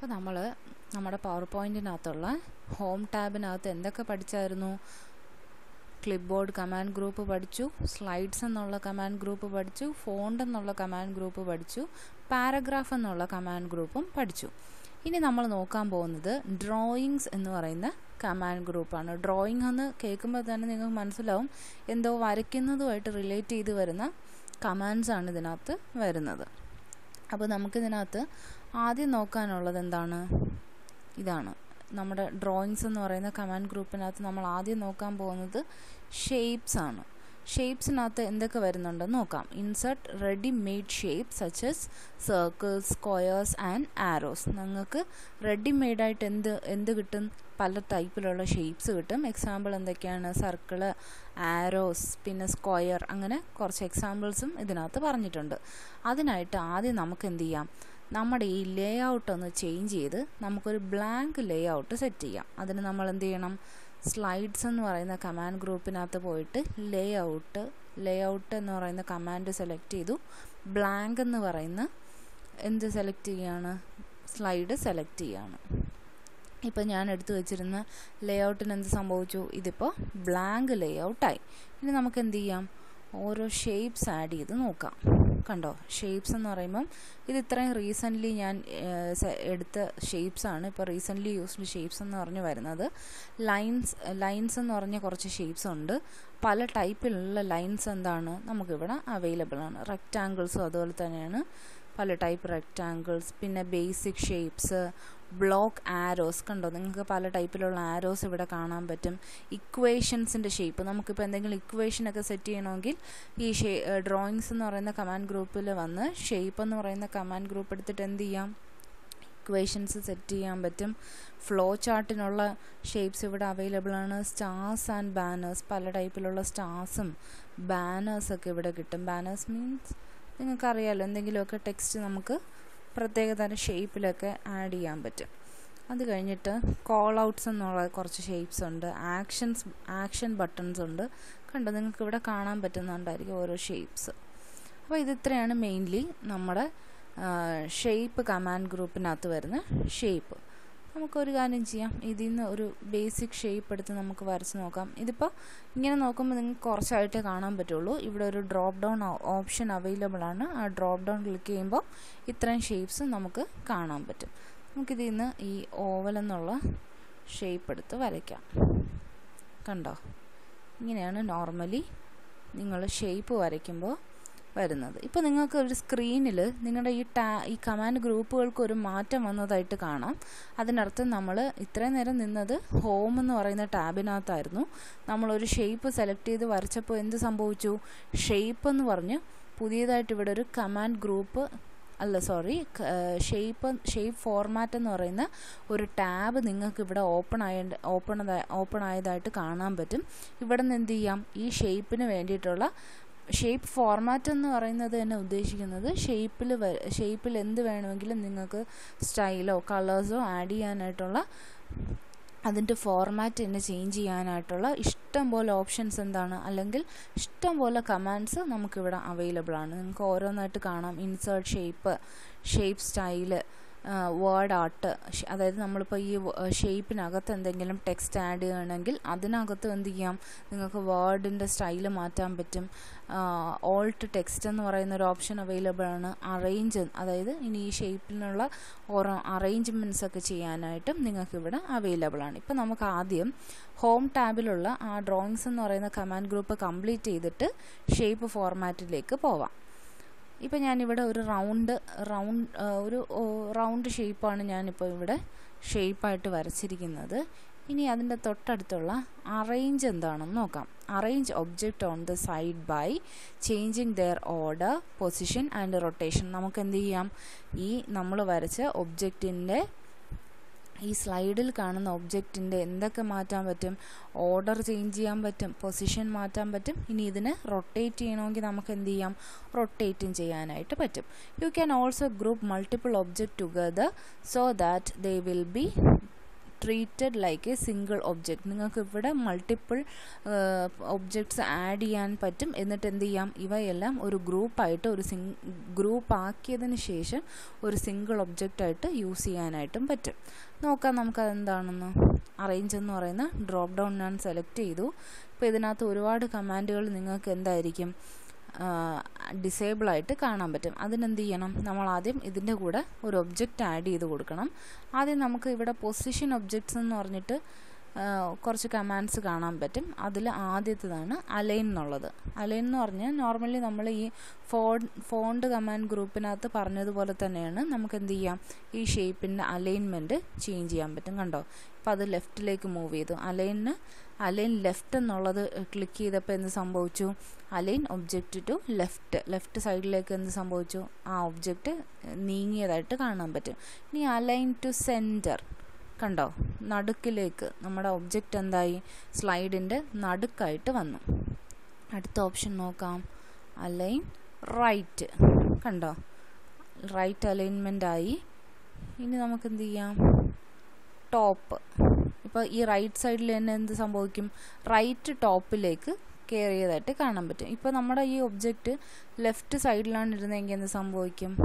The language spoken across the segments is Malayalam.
അപ്പോൾ നമ്മൾ നമ്മുടെ പവർ പോയിൻറ്റിനകത്തുള്ള ഹോം ടാബിനകത്ത് എന്തൊക്കെ പഠിച്ചായിരുന്നു ക്ലിപ്പ് ബോർഡ് കമാൻഡ് ഗ്രൂപ്പ് പഠിച്ചു സ്ലൈഡ്സ് എന്നുള്ള കമാൻഡ് ഗ്രൂപ്പ് പഠിച്ചു ഫോണ്ട് എന്നുള്ള കമാൻഡ് ഗ്രൂപ്പ് പഠിച്ചു പാരഗ്രാഫ് എന്നുള്ള കമാൻഡ് ഗ്രൂപ്പും പഠിച്ചു ഇനി നമ്മൾ നോക്കാൻ പോകുന്നത് ഡ്രോയിങ്സ് എന്ന് പറയുന്ന കമാൻഡ് ഗ്രൂപ്പാണ് ഡ്രോയിങ് എന്ന് കേൾക്കുമ്പോൾ തന്നെ നിങ്ങൾക്ക് മനസ്സിലാവും എന്തോ വരയ്ക്കുന്നതുമായിട്ട് റിലേറ്റ് ചെയ്ത് വരുന്ന കമാൻഡ്സ് ആണ് ഇതിനകത്ത് വരുന്നത് അപ്പോൾ നമുക്കിതിനകത്ത് ആദ്യം നോക്കാനുള്ളത് എന്താണ് ഇതാണ് നമ്മുടെ ഡ്രോയിങ്സ് എന്ന് പറയുന്ന കമാൻഡ് ഗ്രൂപ്പിനകത്ത് നമ്മൾ ആദ്യം നോക്കാൻ പോകുന്നത് ഷേപ്സ് ആണ് ഷേപ്സിനകത്ത് എന്തൊക്കെ വരുന്നുണ്ടെന്ന് നോക്കാം insert ready made shapes such as circles squares and arrows നിങ്ങൾക്ക് റെഡി മെയ്ഡായിട്ട് എന്ത് എന്ത് കിട്ടും പല ടൈപ്പിലുള്ള ഷേപ്സ് കിട്ടും എക്സാമ്പിൾ എന്തൊക്കെയാണ് സർക്കിള് ആരോസ് പിന്നെ സ്ക്വയർ അങ്ങനെ കുറച്ച് എക്സാമ്പിൾസും ഇതിനകത്ത് പറഞ്ഞിട്ടുണ്ട് അതിനായിട്ട് ആദ്യം നമുക്ക് എന്ത് ചെയ്യാം നമ്മുടെ ഈ ലേ ഔട്ട് ഒന്ന് ചേഞ്ച് ചെയ്ത് നമുക്കൊരു ബ്ലാങ്ക് ലേ ഔട്ട് സെറ്റ് ചെയ്യാം അതിന് നമ്മൾ എന്ത് ചെയ്യണം സ്ലൈഡ്സ് എന്ന് പറയുന്ന കമാൻഡ് ഗ്രൂപ്പിനകത്ത് പോയിട്ട് ലേ ഔട്ട് ലേ ഔട്ട് എന്ന് പറയുന്ന കമാൻഡ് സെലക്ട് ചെയ്തു ബ്ലാങ്ക് എന്ന് പറയുന്ന എന്ത് സെലക്ട് ചെയ്യാണ് സ്ലൈഡ് സെലക്ട് ചെയ്യാണ് ഇപ്പോൾ ഞാൻ എടുത്തു വെച്ചിരുന്ന ലേ ഔട്ടിന് എന്ത് സംഭവിച്ചു ഇതിപ്പോൾ ബ്ലാങ്ക് ലേ ഔട്ടായി ഇനി നമുക്ക് എന്ത് ചെയ്യാം ഓരോ ഷേപ്സ് ആഡ് ചെയ്ത് നോക്കാം കണ്ടോ ഷേപ്സ് എന്ന് പറയുമ്പം ഇത് ഇത്രയും റീസെൻ്റ്ലി ഞാൻ എടുത്ത ഷേപ്സ് ആണ് ഇപ്പോൾ റീസെൻ്റ്ലി യൂസ്ഡ് ഷേപ്സ് എന്ന് പറഞ്ഞ് വരുന്നത് ലൈൻസ് ലൈൻസ് എന്ന് പറഞ്ഞ കുറച്ച് ഷേപ്സ് ഉണ്ട് പല ടൈപ്പിലുള്ള ലൈൻസ് എന്താണ് നമുക്കിവിടെ അവൈലബിൾ ആണ് റെക്റ്റാങ്കിൾസും അതുപോലെ തന്നെയാണ് പല ടൈപ്പ് റെക്റ്റാങ്കിൾസ് പിന്നെ ബേസിക് ഷേപ്സ് ബ്ലോക്ക് ആരോസ് കണ്ടോ നിങ്ങൾക്ക് പല ടൈപ്പിലുള്ള ആരോസ് ഇവിടെ കാണാൻ പറ്റും ഇക്വേഷൻസിൻ്റെ ഷേപ്പ് നമുക്കിപ്പോൾ എന്തെങ്കിലും ഇക്വേഷനൊക്കെ സെറ്റ് ചെയ്യണമെങ്കിൽ ഈ ഷേ ഡ്രോയിങ്സ് എന്ന് പറയുന്ന കമാൻഡ് ഗ്രൂപ്പിൽ വന്ന് ഷേപ്പ് എന്ന് പറയുന്ന കമാൻഡ് ഗ്രൂപ്പ് എടുത്തിട്ട് എന്ത് ചെയ്യാം ഇക്വേഷൻസ് സെറ്റ് ചെയ്യാൻ പറ്റും ഫ്ലോ ചാർട്ടിനുള്ള ഷേപ്സ് ഇവിടെ അവൈലബിൾ ആണ് സ്റ്റാർസ് ആൻഡ് ബാനേഴ്സ് പല ടൈപ്പിലുള്ള സ്റ്റാർസും ബാനേഴ്സൊക്കെ ഇവിടെ കിട്ടും ബാനേഴ്സ് മീൻസ് നിങ്ങൾക്കറിയാലോ എന്തെങ്കിലുമൊക്കെ ടെക്സ്റ്റ് നമുക്ക് പ്രത്യേക തരം ഷേപ്പിലൊക്കെ ആഡ് ചെയ്യാൻ പറ്റും അത് കഴിഞ്ഞിട്ട് കോൾ ഔട്ട്സ് എന്നുള്ള കുറച്ച് ഷേപ്സ് ഉണ്ട് ആക്ഷൻസ് ആക്ഷൻ ബട്ടൺസ് ഉണ്ട് കണ്ടോ നിങ്ങൾക്ക് ഇവിടെ കാണാൻ പറ്റുന്നുണ്ടായിരിക്കും ഓരോ ഷേപ്സ് അപ്പോൾ ഇത് ഇത്രയാണ് മെയിൻലി നമ്മുടെ ഷേപ്പ് കമാൻഡ് ഗ്രൂപ്പിനകത്ത് വരുന്ന ഷേപ്പ് നമുക്കൊരു കാര്യം ചെയ്യാം ഇതിൽ നിന്ന് ഒരു ബേസിക് ഷേപ്പ് എടുത്ത് നമുക്ക് വരച്ച് നോക്കാം ഇതിപ്പോൾ ഇങ്ങനെ നോക്കുമ്പോൾ നിങ്ങൾക്ക് കുറച്ചായിട്ടേ കാണാൻ പറ്റുള്ളൂ ഇവിടെ ഒരു ഡ്രോപ്പ് ഡൗൺ ഓപ്ഷൻ അവൈലബിൾ ആണ് ആ ഡ്രോപ്പ് ഡൗൺ ക്ലിക്ക് ചെയ്യുമ്പോൾ ഇത്രയും ഷേപ്സ് നമുക്ക് കാണാൻ പറ്റും നമുക്കിതിൽ നിന്ന് ഈ ഓവൽ എന്നുള്ള ഷേപ്പ് എടുത്ത് വരയ്ക്കാം കണ്ടോ ഇങ്ങനെയാണ് നോർമലി നിങ്ങൾ ഷേപ്പ് വരയ്ക്കുമ്പോൾ വരുന്നത് ഇപ്പോൾ നിങ്ങൾക്ക് ഒരു സ്ക്രീനിൽ നിങ്ങളുടെ ഈ ടാ ഈ കമാൻഡ് ഗ്രൂപ്പുകൾക്ക് ഒരു മാറ്റം വന്നതായിട്ട് കാണാം അതിനർത്ഥം നമ്മൾ ഇത്രയും നേരം നിന്നത് ഹോം എന്ന് പറയുന്ന ടാബിനകത്തായിരുന്നു നമ്മളൊരു ഷേപ്പ് സെലക്ട് ചെയ്ത് വരച്ചപ്പോൾ എന്ത് സംഭവിച്ചു ഷേപ്പ് എന്ന് പറഞ്ഞ് പുതിയതായിട്ട് ഇവിടെ ഒരു കമാൻഡ് ഗ്രൂപ്പ് അല്ല സോറി ഷേപ്പ് ഷേപ്പ് ഫോർമാറ്റ് എന്ന് പറയുന്ന ഒരു ടാബ് നിങ്ങൾക്ക് ഇവിടെ ഓപ്പൺ ആയ ഓപ്പൺ ഓപ്പൺ ആയതായിട്ട് കാണാൻ പറ്റും ഇവിടെ നിന്ന് എന്ത് ചെയ്യാം ഈ ഷേപ്പിന് വേണ്ടിയിട്ടുള്ള ഷേപ്പ് ഫോർമാറ്റ് എന്ന് പറയുന്നത് തന്നെ ഉദ്ദേശിക്കുന്നത് ഷേപ്പിൽ ഷേപ്പിൽ എന്ത് വേണമെങ്കിലും നിങ്ങൾക്ക് സ്റ്റൈലോ കളേഴ്സോ ആഡ് ചെയ്യാനായിട്ടുള്ള അതിൻ്റെ ഫോർമാറ്റ് തന്നെ ചേഞ്ച് ചെയ്യാനായിട്ടുള്ള ഇഷ്ടം പോലെ ഓപ്ഷൻസ് എന്താണ് അല്ലെങ്കിൽ ഇഷ്ടം പോലെ കമാൻഡ്സ് നമുക്കിവിടെ അവൈലബിൾ ആണ് നിങ്ങൾക്ക് ഓരോന്നായിട്ട് കാണാം insert shape shape style WordArt അതായത് നമ്മളിപ്പോൾ ഈ ഷേപ്പിനകത്ത് എന്തെങ്കിലും ടെക്സ്റ്റ് ആഡ് ചെയ്യണമെങ്കിൽ അതിനകത്ത് എന്ത് ചെയ്യാം നിങ്ങൾക്ക് വേർഡിൻ്റെ സ്റ്റൈല് മാറ്റാൻ പറ്റും ഓൾട്ട് ടെക്സ്റ്റ് എന്ന് പറയുന്ന ഒരു ഓപ്ഷൻ അവൈലബിൾ ആണ് അറേഞ്ച് അതായത് ഇനി ഈ ഷേപ്പിനുള്ള ഓരോ അറേഞ്ച്മെൻറ്റ്സ് ഒക്കെ ചെയ്യാനായിട്ടും നിങ്ങൾക്ക് ഇവിടെ അവൈലബിൾ ആണ് ഇപ്പം നമുക്ക് ആദ്യം ഹോം ടാബിലുള്ള ആ ഡ്രോയിങ്സ് എന്ന് പറയുന്ന കമാൻഡ് ഗ്രൂപ്പ് കംപ്ലീറ്റ് ചെയ്തിട്ട് ഷേപ്പ് ഫോർമാറ്റിലേക്ക് പോവാം ഇപ്പം ഞാനിവിടെ ഒരു റൗണ്ട് റൗണ്ട് ഒരു റൗണ്ട് ഷേപ്പാണ് ഞാനിപ്പോൾ ഇവിടെ ഷേപ്പായിട്ട് വരച്ചിരിക്കുന്നത് ഇനി അതിൻ്റെ തൊട്ടടുത്തുള്ള അറേഞ്ച് എന്താണെന്ന് നോക്കാം arrange object on the side by changing their order position and rotation നമുക്ക് എന്ത് ചെയ്യാം ഈ നമ്മൾ വരച്ച ഒബ്ജക്റ്റിൻ്റെ ഈ സ്ലൈഡിൽ കാണുന്ന ഒബ്ജക്റ്റിൻ്റെ എന്തൊക്കെ മാറ്റാൻ പറ്റും ഓർഡർ ചേഞ്ച് ചെയ്യാൻ പറ്റും പൊസിഷൻ മാറ്റാൻ പറ്റും ഇനി ഇതിനെ റൊട്ടേറ്റ് ചെയ്യണമെങ്കിൽ നമുക്ക് എന്ത് ചെയ്യാം റൊട്ടേറ്റും ചെയ്യാനായിട്ട് പറ്റും you can also group multiple object together so that they will be treated like a single object നിങ്ങൾക്ക് ഇവിടെ മൾട്ടിപ്പിൾ ഒബ്ജക്ട്സ് ആഡ് ചെയ്യാൻ പറ്റും എന്നിട്ട് എന്ത് ചെയ്യാം ഇവയെല്ലാം ഒരു ഗ്രൂപ്പായിട്ട് ഒരു സിംഗ് ഗ്രൂപ്പ് ആക്കിയതിന് ശേഷം ഒരു സിംഗിൾ ഒബ്ജക്റ്റായിട്ട് യൂസ് ചെയ്യാനായിട്ടും പറ്റും നോക്കാം നമുക്ക് അതെന്താണെന്ന് അറേഞ്ച് എന്ന് പറയുന്ന ഡ്രോപ്പ് ഡൗൺ ഞാൻ സെലക്ട് ചെയ്തു ഇപ്പോൾ ഇതിനകത്ത് ഒരുപാട് കമാൻഡുകൾ നിങ്ങൾക്ക് എന്തായിരിക്കും ഡിസേബിൾ ആയിട്ട് കാണാൻ പറ്റും അതിനെന്ത് ചെയ്യണം നമ്മൾ ആദ്യം ഇതിൻ്റെ കൂടെ ഒരു ഒബ്ജക്റ്റ് ആഡ് ചെയ്ത് കൊടുക്കണം ആദ്യം നമുക്ക് ഇവിടെ പൊസിഷൻ ഒബ്ജക്ട്സ് എന്ന് പറഞ്ഞിട്ട് കുറച്ച് കമാൻഡ്സ് കാണാൻ പറ്റും അതിൽ ആദ്യത്തേതാണ് അലൈൻ എന്നുള്ളത് അലൈൻ എന്ന് പറഞ്ഞാൽ നോർമലി നമ്മൾ ഈ ഫോൺ ഫോണ്ട് കമാൻഡ് ഗ്രൂപ്പിനകത്ത് പറഞ്ഞതുപോലെ തന്നെയാണ് നമുക്ക് എന്ത് ചെയ്യാം ഈ ഷേപ്പിൻ്റെ അലൈൻമെൻറ്റ് ചേഞ്ച് ചെയ്യാൻ പറ്റും കണ്ടോ അപ്പോൾ അത് ലെഫ്റ്റിലേക്ക് മൂവ് ചെയ്തു അലൈനിന് അലൈൻ ലെഫ്റ്റ് എന്നുള്ളത് ക്ലിക്ക് ചെയ്തപ്പോൾ എന്ത് സംഭവിച്ചു align object to left left സൈഡിലേക്ക് എന്ത് സംഭവിച്ചു ആ ഒബ്ജക്റ്റ് നീങ്ങിയതായിട്ട് കാണാൻ പറ്റും ഇനി അലൈൻ ടു സെൻറ്റർ കണ്ടോ നടുക്കിലേക്ക് നമ്മുടെ ഒബ്ജക്റ്റ് എന്തായി സ്ലൈഡിൻ്റെ നടുക്കായിട്ട് വന്നു അടുത്ത ഓപ്ഷൻ നോക്കാം അലൈൻ റൈറ്റ് കണ്ടോ റൈറ്റ് അലൈൻമെൻ്റ് ആയി ഇനി നമുക്ക് എന്ത് ചെയ്യാം ടോപ്പ് ഇപ്പോൾ ഈ റൈറ്റ് സൈഡിൽ തന്നെ എന്ത് സംഭവിക്കും റൈറ്റ് ടോപ്പിലേക്ക് കയറിയതായിട്ട് കാണാൻ പറ്റും ഇപ്പോൾ നമ്മുടെ ഈ ഒബ്ജക്റ്റ് ലെഫ്റ്റ് സൈഡിലാണ് ഇരുന്നതെങ്കിൽ എന്ത് സംഭവിക്കും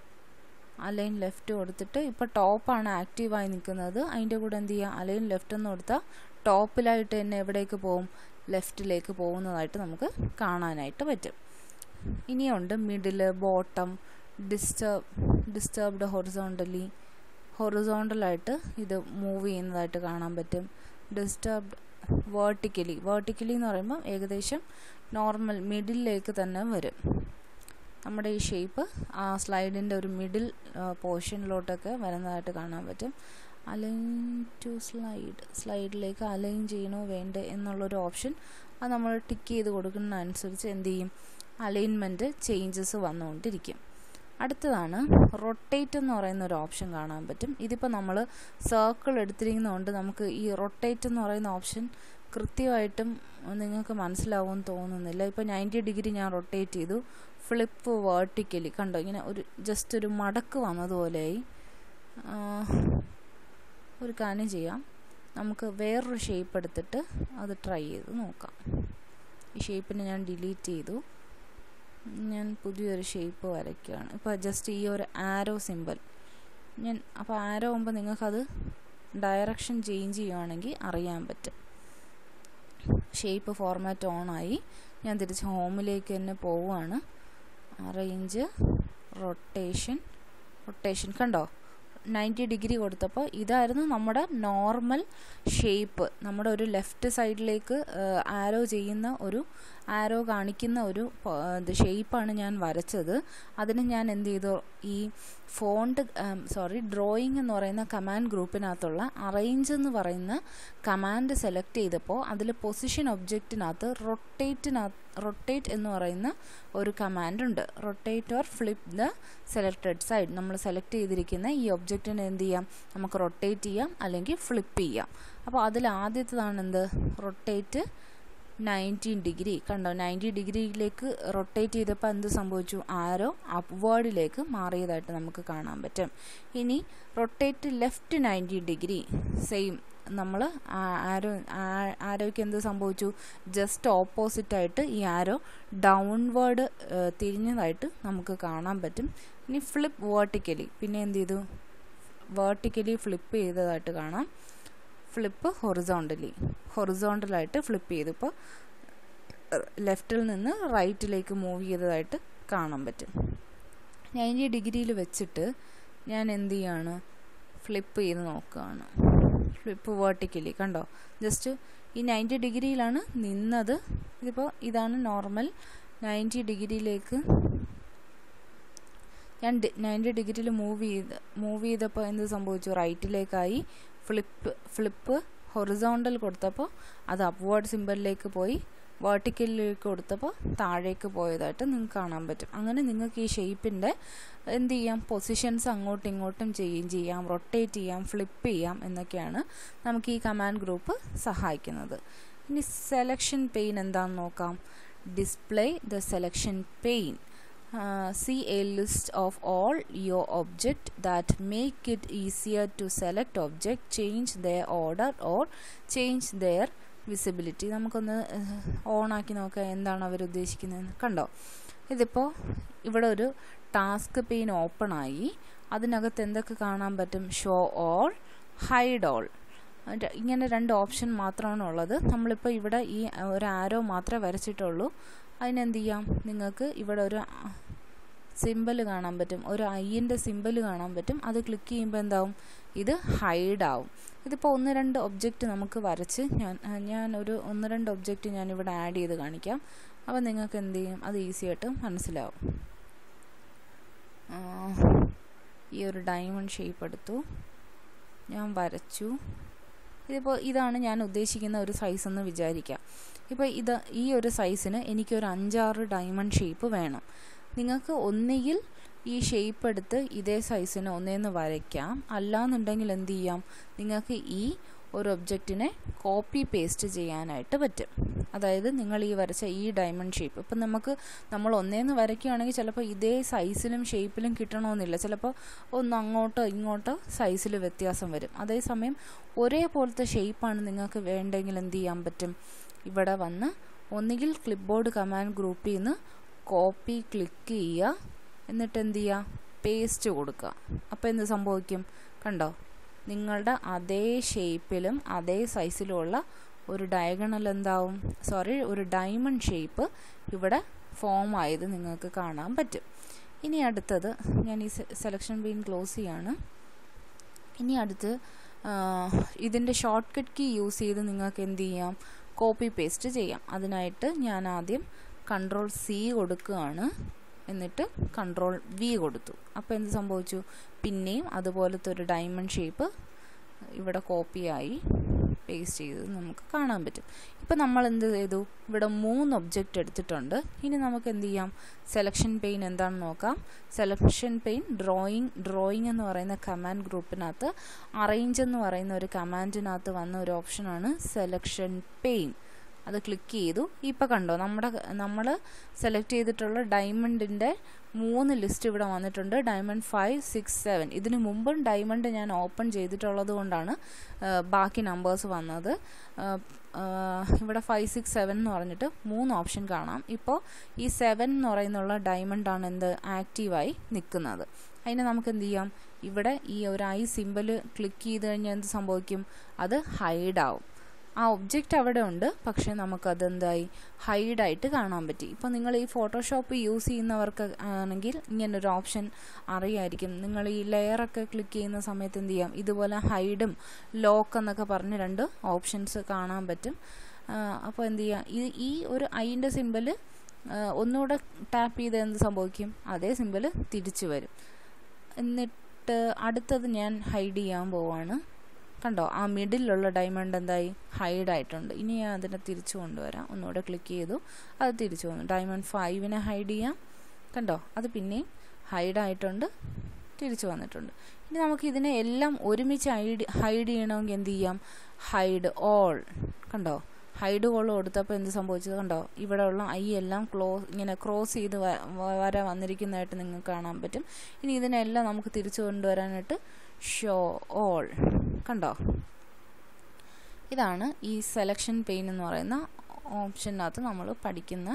അലൈൻ ലെഫ്റ്റ് കൊടുത്തിട്ട് ഇപ്പോൾ ടോപ്പാണ് ആക്റ്റീവായി നിൽക്കുന്നത് അതിൻ്റെ കൂടെ എന്ത് ചെയ്യുക അലൈൻ ലെഫ്റ്റ് എന്ന് കൊടുത്താൽ ടോപ്പിലായിട്ട് തന്നെ എവിടേക്ക് പോകും ലെഫ്റ്റിലേക്ക് പോകുന്നതായിട്ട് നമുക്ക് കാണാനായിട്ട് പറ്റും ഇനിയുണ്ട് middle bottom disturb disturbed horizontally ഹൊറിസോണ്ടലായിട്ട് ഇത് മൂവ് ചെയ്യുന്നതായിട്ട് കാണാൻ പറ്റും ഡിസ്റ്റർബ്ഡ് വേർട്ടിക്കലി വേർട്ടിക്കലി എന്ന് പറയുമ്പോൾ ഏകദേശം നോർമൽ മിഡിലേക്ക് തന്നെ വരും നമ്മുടെ ഈ ഷേപ്പ് ആ സ്ലൈഡിൻ്റെ ഒരു മിഡിൽ പോർഷനിലോട്ടൊക്കെ വരുന്നതായിട്ട് കാണാൻ പറ്റും അലൈൻ ടു സ്ലൈഡ് സ്ലൈഡിലേക്ക് അലൈൻ ചെയ്യണോ വേണ്ടേ എന്നുള്ളൊരു ഓപ്ഷൻ അത് നമ്മൾ ടിക്ക് ചെയ്ത് കൊടുക്കുന്നതനുസരിച്ച് എന്ത് ചെയ്യും അലൈൻമെൻറ്റ് ചേഞ്ചസ് വന്നുകൊണ്ടിരിക്കും അടുത്തതാണ് റൊട്ടേറ്റ് എന്ന് പറയുന്ന ഒരു ഓപ്ഷൻ കാണാൻ പറ്റും ഇതിപ്പോൾ നമ്മൾ സർക്കിൾ എടുത്തിരിക്കുന്നതുകൊണ്ട് നമുക്ക് ഈ റൊട്ടേറ്റ് എന്ന് പറയുന്ന ഓപ്ഷൻ കൃത്യമായിട്ടും നിങ്ങൾക്ക് മനസ്സിലാവുമെന്ന് തോന്നുന്നില്ല ഇപ്പോൾ നയൻറ്റി ഡിഗ്രി ഞാൻ റൊട്ടേറ്റ് ചെയ്തു ഫ്ലിപ്പ് വേർട്ടിക്കലി കണ്ടോ ഇങ്ങനെ ഒരു ജസ്റ്റ് ഒരു മടക്ക് വന്നതുപോലെയായി ഒരു കാര്യം ചെയ്യാം നമുക്ക് വേറൊരു ഷേപ്പ് എടുത്തിട്ട് അത് ട്രൈ ചെയ്ത് നോക്കാം ഈ ഷേപ്പിനെ ഞാൻ ഡിലീറ്റ് ചെയ്തു ഞാൻ പുതിയൊരു ഷേപ്പ് വരയ്ക്കുകയാണ് ഇപ്പോൾ ജസ്റ്റ് ഈ ഒരു ആരോ സിമ്പിൾ ഞാൻ അപ്പോൾ ആരോ ആകുമ്പോൾ നിങ്ങൾക്കത് ഡയറക്ഷൻ ചേഞ്ച് ചെയ്യുവാണെങ്കിൽ അറിയാൻ പറ്റും ഷേപ്പ് ഫോർമാറ്റ് ഓണായി ഞാൻ തിരിച്ച് ഹോമിലേക്ക് തന്നെ പോവുകയാണ് അറേഞ്ച് റൊട്ടേഷൻ റൊട്ടേഷൻ കണ്ടോ നയൻറ്റി ഡിഗ്രി കൊടുത്തപ്പോൾ ഇതായിരുന്നു നമ്മുടെ നോർമൽ ഷേപ്പ് നമ്മുടെ ഒരു ലെഫ്റ്റ് സൈഡിലേക്ക് ആരോ ചെയ്യുന്ന ഒരു ആരോ കാണിക്കുന്ന ഒരു ഷേപ്പാണ് ഞാൻ വരച്ചത് അതിന് ഞാൻ എന്ത് ചെയ്തു ഈ ഫോണ്ട് സോറി ഡ്രോയിങ് എന്ന് പറയുന്ന കമാൻഡ് ഗ്രൂപ്പിനകത്തുള്ള അറേഞ്ച് എന്ന് പറയുന്ന കമാൻഡ് സെലക്ട് ചെയ്തപ്പോൾ അതിൽ പൊസിഷൻ ഒബ്ജക്റ്റിനകത്ത് റൊട്ടേറ്റിനകത്ത് റൊട്ടേറ്റ് എന്ന് പറയുന്ന ഒരു കമാൻഡ് ഉണ്ട് rotate or flip the selected side നമ്മൾ സെലക്ട് ചെയ്തിരിക്കുന്ന ഈ ഒബ്ജക്റ്റിനെ എന്ത് ചെയ്യാം നമുക്ക് റൊട്ടേറ്റ് ചെയ്യാം അല്ലെങ്കിൽ ഫ്ലിപ്പ് ചെയ്യാം അപ്പോൾ അതിൽ ആദ്യത്തേതാണ് എന്ത് റൊട്ടേറ്റ് നയൻറ്റീൻ ഡിഗ്രി കണ്ടോ നയൻറ്റി ഡിഗ്രിയിലേക്ക് റൊട്ടേറ്റ് ചെയ്തപ്പോൾ എന്ത് സംഭവിച്ചു ആരോ അപ്വേർഡിലേക്ക് മാറിയതായിട്ട് നമുക്ക് കാണാൻ പറ്റും ഇനി rotate left ninety degree same നമ്മൾ ആരോ ആരോയ്ക്ക് എന്ത് സംഭവിച്ചു ജസ്റ്റ് ഓപ്പോസിറ്റായിട്ട് ഈ ആരോ ഡൗൺവേർഡ് തിരിഞ്ഞതായിട്ട് നമുക്ക് കാണാൻ പറ്റും ഇനി ഫ്ലിപ്പ് വേർട്ടിക്കലി പിന്നെ എന്ത് ചെയ്തു വേർട്ടിക്കലി ഫ്ലിപ്പ് ചെയ്തതായിട്ട് കാണാം ഫ്ലിപ്പ് ഹൊറിസോണ്ടലി ഹൊറിസോണ്ടലായിട്ട് ഫ്ലിപ്പ് ചെയ്തു ഇപ്പോൾ ലെഫ്റ്റിൽ നിന്ന് റൈറ്റിലേക്ക് മൂവ് ചെയ്തതായിട്ട് കാണാൻ പറ്റും നയൻറ്റി ഡിഗ്രിയിൽ വെച്ചിട്ട് ഞാൻ എന്ത് ചെയ്യാണ് ഫ്ലിപ്പ് ചെയ്ത് നോക്കുകയാണ് ഫ്ലിപ്പ് വേർട്ടിക്കലി കണ്ടോ ജസ്റ്റ് ഈ നയൻറ്റി ഡിഗ്രിയിലാണ് നിന്നത് ഇതിപ്പോൾ ഇതാണ് നോർമൽ നയൻറ്റി ഡിഗ്രിയിലേക്ക് ഞാൻ നയൻറ്റി ഡിഗ്രിയിൽ മൂവ് ചെയ്ത് മൂവ് ചെയ്തപ്പോൾ എന്ത് സംഭവിച്ചു റൈറ്റിലേക്കായി ഫ്ലിപ്പ് ഫ്ലിപ്പ് ഹൊറിസോണ്ടൽ കൊടുത്തപ്പോൾ അത് അപ്വേർഡ് സിമ്പലിലേക്ക് പോയി വേർട്ടിക്കലിലേക്ക് കൊടുത്തപ്പോൾ താഴേക്ക് പോയതായിട്ട് നിങ്ങൾക്ക് കാണാൻ പറ്റും അങ്ങനെ നിങ്ങൾക്ക് ഈ ഷേപ്പിൻ്റെ എന്ത് ചെയ്യാം പൊസിഷൻസ് അങ്ങോട്ടും ഇങ്ങോട്ടും ചെയ്യുകയും ചെയ്യാം റൊട്ടേറ്റ് ചെയ്യാം ഫ്ലിപ്പ് ചെയ്യാം എന്നൊക്കെയാണ് നമുക്ക് ഈ കമാൻഡ് ഗ്രൂപ്പ് സഹായിക്കുന്നത് ഇനി സെലക്ഷൻ പെയിൻ എന്താണെന്ന് നോക്കാം display the selection pane see a list of all your object that make it easier to select object change their order or change their visibility നമുക്കൊന്ന് ഓണാക്കി നോക്കാം എന്താണ് അവർ ഉദ്ദേശിക്കുന്നത് കണ്ടോ ഇതിപ്പോൾ ഇവിടെ ഒരു ടാസ്ക് പെയിൻ ഓപ്പൺ ആയി അതിനകത്ത് എന്തൊക്കെ കാണാൻ പറ്റും ഷോ ഓൾ ഹൈഡ് ഓൾ ഇങ്ങനെ രണ്ട് ഓപ്ഷൻ മാത്രമാണ് ഉള്ളത് നമ്മളിപ്പോൾ ഇവിടെ ഈ ഒരു ആരോ മാത്രമേ വരച്ചിട്ടുള്ളൂ അതിനെന്ത് ചെയ്യാം നിങ്ങൾക്ക് ഇവിടെ ഒരു സിമ്പിൾ കാണാൻ പറ്റും ഒരു ഐൻ്റെ സിമ്പിൾ കാണാൻ പറ്റും അത് ക്ലിക്ക് ചെയ്യുമ്പോൾ എന്താവും ഇത് ഹൈഡ് ആവും ഇതിപ്പോൾ ഒന്ന് രണ്ട് ഒബ്ജക്റ്റ് നമുക്ക് വരച്ച് ഞാൻ ഞാൻ ഒരു ഒന്ന് രണ്ട് ഒബ്ജക്റ്റ് ഞാൻ ഇവിടെ ആഡ് ചെയ്ത് കാണിക്കാം അപ്പോൾ നിങ്ങൾക്ക് എന്ത് ചെയ്യും അത് ഈസി ആയിട്ട് മനസ്സിലാവും ഈ ഒരു ഡയമണ്ട് ഷേപ്പ് എടുത്തു ഞാൻ വരച്ചു ഇതിപ്പോൾ ഇതാണ് ഞാൻ ഉദ്ദേശിക്കുന്ന ഒരു സൈസ് എന്ന് വിചാരിക്കാം ഇപ്പോൾ ഇത് ഈ ഒരു സൈസിന് എനിക്കൊരു അഞ്ചാറ് ഡയമണ്ട് ഷേപ്പ് വേണം നിങ്ങൾക്ക് ഒന്നുകിൽ ഈ ഷേപ്പ് എടുത്ത് ഇതേ സൈസിന് ഒന്നേന്ന് വരയ്ക്കാം അല്ലാന്നുണ്ടെങ്കിൽ എന്ത് ചെയ്യാം നിങ്ങൾക്ക് ഈ ഒരു ഒബ്ജക്റ്റിനെ കോപ്പി പേസ്റ്റ് ചെയ്യാനായിട്ട് പറ്റും അതായത് നിങ്ങൾ ഈ വരച്ച ഈ ഡയമണ്ട് ഷേപ്പ് ഇപ്പം നമുക്ക് നമ്മൾ ഒന്നേന്ന് വരയ്ക്കുകയാണെങ്കിൽ ചിലപ്പോൾ ഇതേ സൈസിലും ഷേപ്പിലും കിട്ടണമെന്നില്ല ചിലപ്പോൾ ഒന്ന് അങ്ങോട്ടോ ഇങ്ങോട്ടോ സൈസിൽ വ്യത്യാസം വരും അതേസമയം ഒരേപോലത്തെ ഷേപ്പാണ് നിങ്ങൾക്ക് വേണ്ടെങ്കിൽ എന്ത് ചെയ്യാൻ പറ്റും ഇവിടെ വന്ന് ഒന്നുകിൽ ക്ലിപ്പ് ബോർഡ് കമാൻഡ് ഗ്രൂപ്പിൽ നിന്ന് കോപ്പി ക്ലിക്ക് ചെയ്യുക എന്നിട്ട് എന്ത് ചെയ്യുക പേസ്റ്റ് കൊടുക്കുക അപ്പോൾ എന്ത് സംഭവിക്കും കണ്ടോ നിങ്ങളുടെ അതേ ഷേപ്പിലും അതേ സൈസിലുമുള്ള ഒരു ഡയഗണൽ എന്താവും സോറി ഒരു ഡയമണ്ട് ഷേപ്പ് ഇവിടെ ഫോം ആയത് നിങ്ങൾക്ക് കാണാൻ പറ്റും ഇനി അടുത്തത് ഞാൻ ഈ സെലക്ഷൻ പെയിൻ ക്ലോസ് ചെയ്യാണ് ഇനി അടുത്ത് ഇതിൻ്റെ ഷോർട്ട് കട്ട് കീ യൂസ് ചെയ്ത് നിങ്ങൾക്ക് എന്ത് ചെയ്യാം കോപ്പി പേസ്റ്റ് ചെയ്യാം അതിനായിട്ട് ഞാൻ ആദ്യം കൺട്രോൾ സി കൊടുക്കുകയാണ് എന്നിട്ട് കൺട്രോൾ വി കൊടുത്തു അപ്പോൾ എന്ത് സംഭവിച്ചു പിന്നെയും അതുപോലത്തെ ഒരു ഡയമണ്ട് ഷേപ്പ് ഇവിടെ കോപ്പിയായി പേസ്റ്റ് ചെയ്ത് നമുക്ക് കാണാൻ പറ്റും ഇപ്പം നമ്മൾ എന്ത് ചെയ്തു ഇവിടെ മൂന്ന് ഒബ്ജക്റ്റ് എടുത്തിട്ടുണ്ട് ഇനി നമുക്ക് എന്ത് ചെയ്യാം സെലക്ഷൻ പെയിൻ എന്താണെന്ന് നോക്കാം സെലക്ഷൻ പെയിൻ ഡ്രോയിങ് ഡ്രോയിങ് എന്ന് പറയുന്ന കമാൻഡ് ഗ്രൂപ്പിനകത്ത് അറേഞ്ച് എന്ന് പറയുന്ന ഒരു കമാൻഡിനകത്ത് വന്ന ഒരു ഓപ്ഷനാണ് സെലക്ഷൻ പെയിൻ അത് ക്ലിക്ക് ചെയ്തു ഇപ്പോൾ കണ്ടോ നമ്മുടെ നമ്മൾ സെലക്ട് ചെയ്തിട്ടുള്ള ഡയമണ്ടിൻ്റെ മൂന്ന് ലിസ്റ്റ് ഇവിടെ വന്നിട്ടുണ്ട് ഡയമണ്ട് ഫൈവ് സിക്സ് സെവൻ ഇതിനു മുമ്പും ഡയമണ്ട് ഞാൻ ഓപ്പൺ ചെയ്തിട്ടുള്ളത് കൊണ്ടാണ് ബാക്കി നമ്പേഴ്സ് വന്നത് ഇവിടെ ഫൈവ് സിക്സ് സെവൻ എന്ന് പറഞ്ഞിട്ട് മൂന്ന് ഓപ്ഷൻ കാണാം ഇപ്പോൾ ഈ സെവൻ എന്ന് പറയുന്നുള്ള ഡയമണ്ടാണ് എന്ത് ആക്റ്റീവായി നിൽക്കുന്നത് അതിന് നമുക്ക് എന്ത് ചെയ്യാം ഇവിടെ ഈ ഒരു ഐ സിമ്പിൾ ക്ലിക്ക് ചെയ്ത് കഴിഞ്ഞാൽ എന്ത് സംഭവിക്കും അത് ഹൈഡ് ആവും ആ ഒബ്ജക്റ്റ് അവിടെ ഉണ്ട് പക്ഷേ നമുക്കതെന്തായി ഹൈഡായിട്ട് കാണാൻ പറ്റി ഇപ്പോൾ നിങ്ങൾ ഈ ഫോട്ടോഷോപ്പ് യൂസ് ചെയ്യുന്നവർക്ക് ആണെങ്കിൽ ഇങ്ങനൊരു ഓപ്ഷൻ അറിയായിരിക്കും നിങ്ങൾ ഈ ലെയറൊക്കെ ക്ലിക്ക് ചെയ്യുന്ന സമയത്ത് എന്ത് ചെയ്യാം ഇതുപോലെ ഹൈഡും ലോക്ക് എന്നൊക്കെ പറഞ്ഞ് രണ്ട് ഓപ്ഷൻസ് കാണാൻ പറ്റും അപ്പോൾ എന്ത് ചെയ്യാം ഈ ഈ ഒരു ഐൻ്റെ സിമ്പിൾ ഒന്നുകൂടെ ടാപ്പ് ചെയ്ത് എന്ത് സംഭവിക്കും അതേ സിമ്പിൾ തിരിച്ചു വരും എന്നിട്ട് അടുത്തത് ഞാൻ ഹൈഡ് ചെയ്യാൻ പോവാണ് കണ്ടോ ആ മിഡിലുള്ള ഡയമണ്ട് എന്തായി ഹൈഡ് ആയിട്ടുണ്ട് ഇനി ഞാൻ അതിനെ തിരിച്ചു കൊണ്ടുവരാം ഒന്നുകൂടെ ക്ലിക്ക് ചെയ്തു അത് തിരിച്ചു വന്നു ഡയമണ്ട് ഫൈവിനെ ഹൈഡ് ചെയ്യാം കണ്ടോ അത് പിന്നെയും ഹൈഡ് ആയിട്ടുണ്ട് തിരിച്ചു വന്നിട്ടുണ്ട് ഇനി നമുക്ക് ഇതിനെ എല്ലാം ഒരുമിച്ച് ഹൈഡ് ഹൈഡ് ചെയ്യണമെങ്കിൽ എന്ത് ചെയ്യാം ഹൈഡ് ഓൾ കണ്ടോ ഹൈഡ് കോൾ കൊടുത്തപ്പോൾ എന്ത് സംഭവിച്ചത് കണ്ടോ ഇവിടെ ഉള്ള ഐ എല്ലാം ക്ലോസ് ഇങ്ങനെ ക്രോസ് ചെയ്ത് വര വന്നിരിക്കുന്നതായിട്ട് നിങ്ങൾക്ക് കാണാൻ പറ്റും ഇനി ഇതിനെല്ലാം നമുക്ക് തിരിച്ചു കൊണ്ടുവരാനായിട്ട് ഷോ ഓൾ കണ്ടോ ഇതാണ് ഈ സെലക്ഷൻ പെയിൻ എന്ന് പറയുന്ന ഓപ്ഷനകത്ത് നമ്മൾ പഠിക്കുന്ന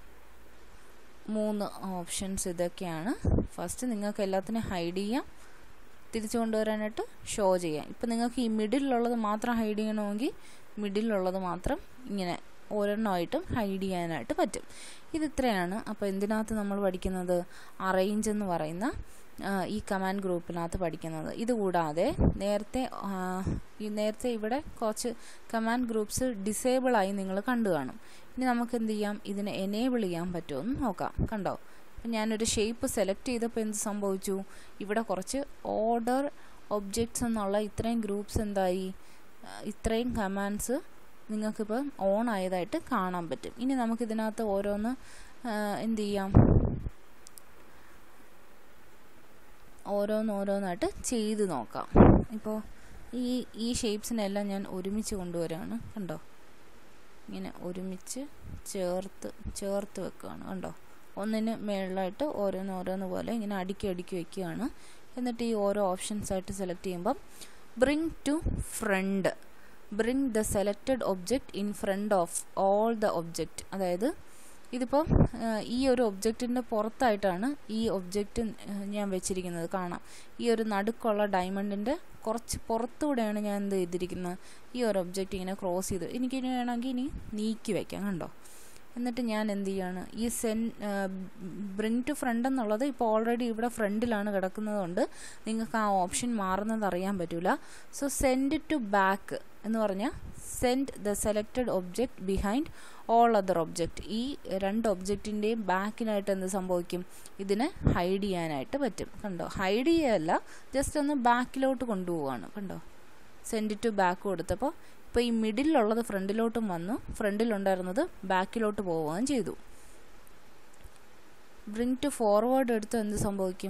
മൂന്ന് ഓപ്ഷൻസ് ഇതൊക്കെയാണ് ഫസ്റ്റ് നിങ്ങൾക്ക് എല്ലാത്തിനും ഹൈഡ് ചെയ്യാം തിരിച്ചു കൊണ്ടുവരാനായിട്ട് ഷോ ചെയ്യാം ഇപ്പം നിങ്ങൾക്ക് ഈ മിഡിലുള്ളത് മാത്രം ഹൈഡ് ചെയ്യണമെങ്കിൽ മിഡിലുള്ളത് മാത്രം ഇങ്ങനെ ഒരെണ്ണമായിട്ടും ഹൈഡ് ചെയ്യാനായിട്ട് പറ്റും ഇത് ഇത്രയാണ് അപ്പോൾ എന്തിനകത്ത് നമ്മൾ പഠിക്കുന്നത് അറേഞ്ച് എന്ന് പറയുന്ന ഈ കമാൻഡ് ഗ്രൂപ്പിനകത്ത് പഠിക്കുന്നത് ഇതുകൂടാതെ നേരത്തെ ഈ നേരത്തെ ഇവിടെ കുറച്ച് കമാൻഡ് ഗ്രൂപ്പ്സ് ഡിസേബിളായി നിങ്ങൾ കണ്ടു കാണും ഇനി നമുക്ക് എന്ത് ചെയ്യാം ഇതിനെ എനേബിൾ ചെയ്യാൻ പറ്റുമെന്ന് നോക്കാം കണ്ടോ അപ്പം ഞാനൊരു ഷേപ്പ് സെലക്ട് ചെയ്തപ്പോൾ എന്ത് സംഭവിച്ചു ഇവിടെ കുറച്ച് ഓർഡർ ഒബ്ജക്ട്സ് എന്നുള്ള ഇത്രയും ഗ്രൂപ്പ്സ് എന്തായി ഇത്രയും കമാൻഡ്സ് നിങ്ങൾക്കിപ്പോൾ ഓൺ ആയതായിട്ട് കാണാൻ പറ്റും ഇനി നമുക്കിതിനകത്ത് ഓരോന്ന് എന്ത് ചെയ്യാം ഓരോന്നോരോന്നായിട്ട് ചെയ്ത് നോക്കാം ഇപ്പോൾ ഈ ഈ ഷേപ്സിനെല്ലാം ഞാൻ ഒരുമിച്ച് കൊണ്ടുവരാണ് കണ്ടോ ഇങ്ങനെ ഒരുമിച്ച് ചേർത്ത് ചേർത്ത് വെക്കുകയാണ് കണ്ടോ ഒന്നിന് മേളിലായിട്ട് ഓരോന്ന് ഓരോന്ന് പോലെ ഇങ്ങനെ അടുക്കി അടുക്കി വെക്കുകയാണ് എന്നിട്ട് ഈ ഓരോ ഓപ്ഷൻസ് ആയിട്ട് സെലക്ട് ചെയ്യുമ്പം bring to front bring the selected object in front of all the object അതായത് ഇതിപ്പോൾ ഈ ഒരു ഒബ്ജക്റ്റിൻ്റെ പുറത്തായിട്ടാണ് ഈ ഒബ്ജക്റ്റ് ഞാൻ വെച്ചിരിക്കുന്നത് കാണാം ഈ ഒരു നടുക്കുള്ള ഡയമണ്ടിൻ്റെ കുറച്ച് പുറത്തൂടെയാണ് ഞാൻ എന്ത് ചെയ്തിരിക്കുന്നത് ഈ ഒരു ഒബ്ജക്റ്റ് ഇങ്ങനെ ക്രോസ് ചെയ്ത് എനിക്കിനി വേണമെങ്കിൽ ഇനി നീക്കി വയ്ക്കാം കണ്ടോ എന്നിട്ട് ഞാൻ എന്ത് ചെയ്യാണ് ഈ സെൻ ബ്രിങ് ടു ഫ്രണ്ട് എന്നുള്ളത് ഇപ്പോൾ ഓൾറെഡി ഇവിടെ ഫ്രണ്ടിലാണ് കിടക്കുന്നതുകൊണ്ട് നിങ്ങൾക്ക് ആ ഓപ്ഷൻ മാറുന്നത് അറിയാൻ പറ്റില്ല സോ സെൻഡ് ടു ബാക്ക് എന്ന് പറഞ്ഞാൽ send the selected object behind all other object ഈ രണ്ട് ഒബ്ജക്റ്റിൻ്റെയും ബാക്കിനായിട്ട് എന്ത് സംഭവിക്കും ഇതിനെ ഹൈഡ് ചെയ്യാനായിട്ട് പറ്റും കണ്ടോ ഹൈഡ് ചെയ്യല്ല ജസ്റ്റ് ഒന്ന് ബാക്കിലോട്ട് കൊണ്ടുപോവാണ് കണ്ടോ സെൻഡ് ടു ബാക്ക് കൊടുത്തപ്പോൾ ഇപ്പോൾ ഈ മിഡിലുള്ളത് ഫ്രണ്ടിലോട്ടും വന്നു ഫ്രണ്ടിലുണ്ടായിരുന്നത് ബാക്കിലോട്ട് പോവുകയും ചെയ്തു ബ്രിങ് ടു ഫോർവേഡ് എടുത്ത് എന്ത് സംഭവിക്കും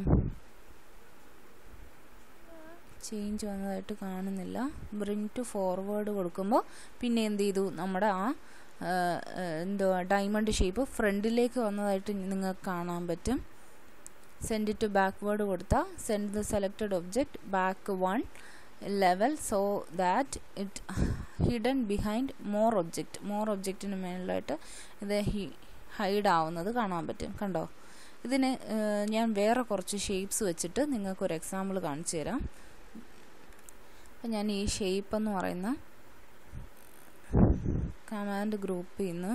ചേഞ്ച് വന്നതായിട്ട് കാണുന്നില്ല ബ്രിങ് ടു ഫോർവേഡ് കൊടുക്കുമ്പോൾ പിന്നെ എന്ത് ചെയ്തു നമ്മുടെ ആ എന്തുവാ ഡയമണ്ട് ഷേപ്പ് ഫ്രണ്ടിലേക്ക് വന്നതായിട്ട് നിങ്ങൾക്ക് കാണാൻ പറ്റും സെൻഡ് ടു ബാക്ക്വേർഡ് കൊടുത്താൽ send the selected object back one level so that it hidden behind more object more ഒബ്ജക്റ്റിന് മേളിലായിട്ട് ഇത് ഹൈഡ് ആവുന്നത് കാണാൻ പറ്റും കണ്ടോ ഇതിന് ഞാൻ വേറെ കുറച്ച് ഷേപ്സ് വെച്ചിട്ട് നിങ്ങൾക്കൊരു എക്സാമ്പിൾ കാണിച്ചു തരാം അപ്പം ഞാൻ ഈ ഷേപ്പ് എന്ന് പറയുന്ന കമാൻഡ് ഗ്രൂപ്പിൽ നിന്ന്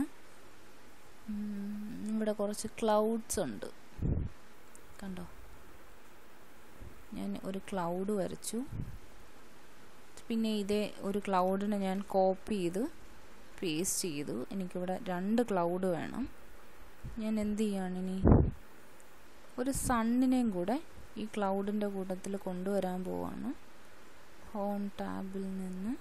ഇവിടെ കുറച്ച് ക്ലൗഡ്സ് ഉണ്ട് കണ്ടോ ഞാൻ ഒരു ക്ലൗഡ് വരച്ചു പിന്നെ ഇതേ ഒരു ക്ലൗഡിനെ ഞാൻ കോപ്പി ചെയ്ത് പേസ്റ്റ് ചെയ്തു എനിക്കിവിടെ രണ്ട് ക്ലൗഡ് വേണം ഞാൻ എന്ത് ചെയ്യാണ് ഇനി ഒരു സണ്ണിനെയും കൂടെ ഈ ക്ലൗഡിൻ്റെ കൂട്ടത്തിൽ കൊണ്ടുവരാൻ പോവാണ് ഹോം ടാബിൽ നിന്ന്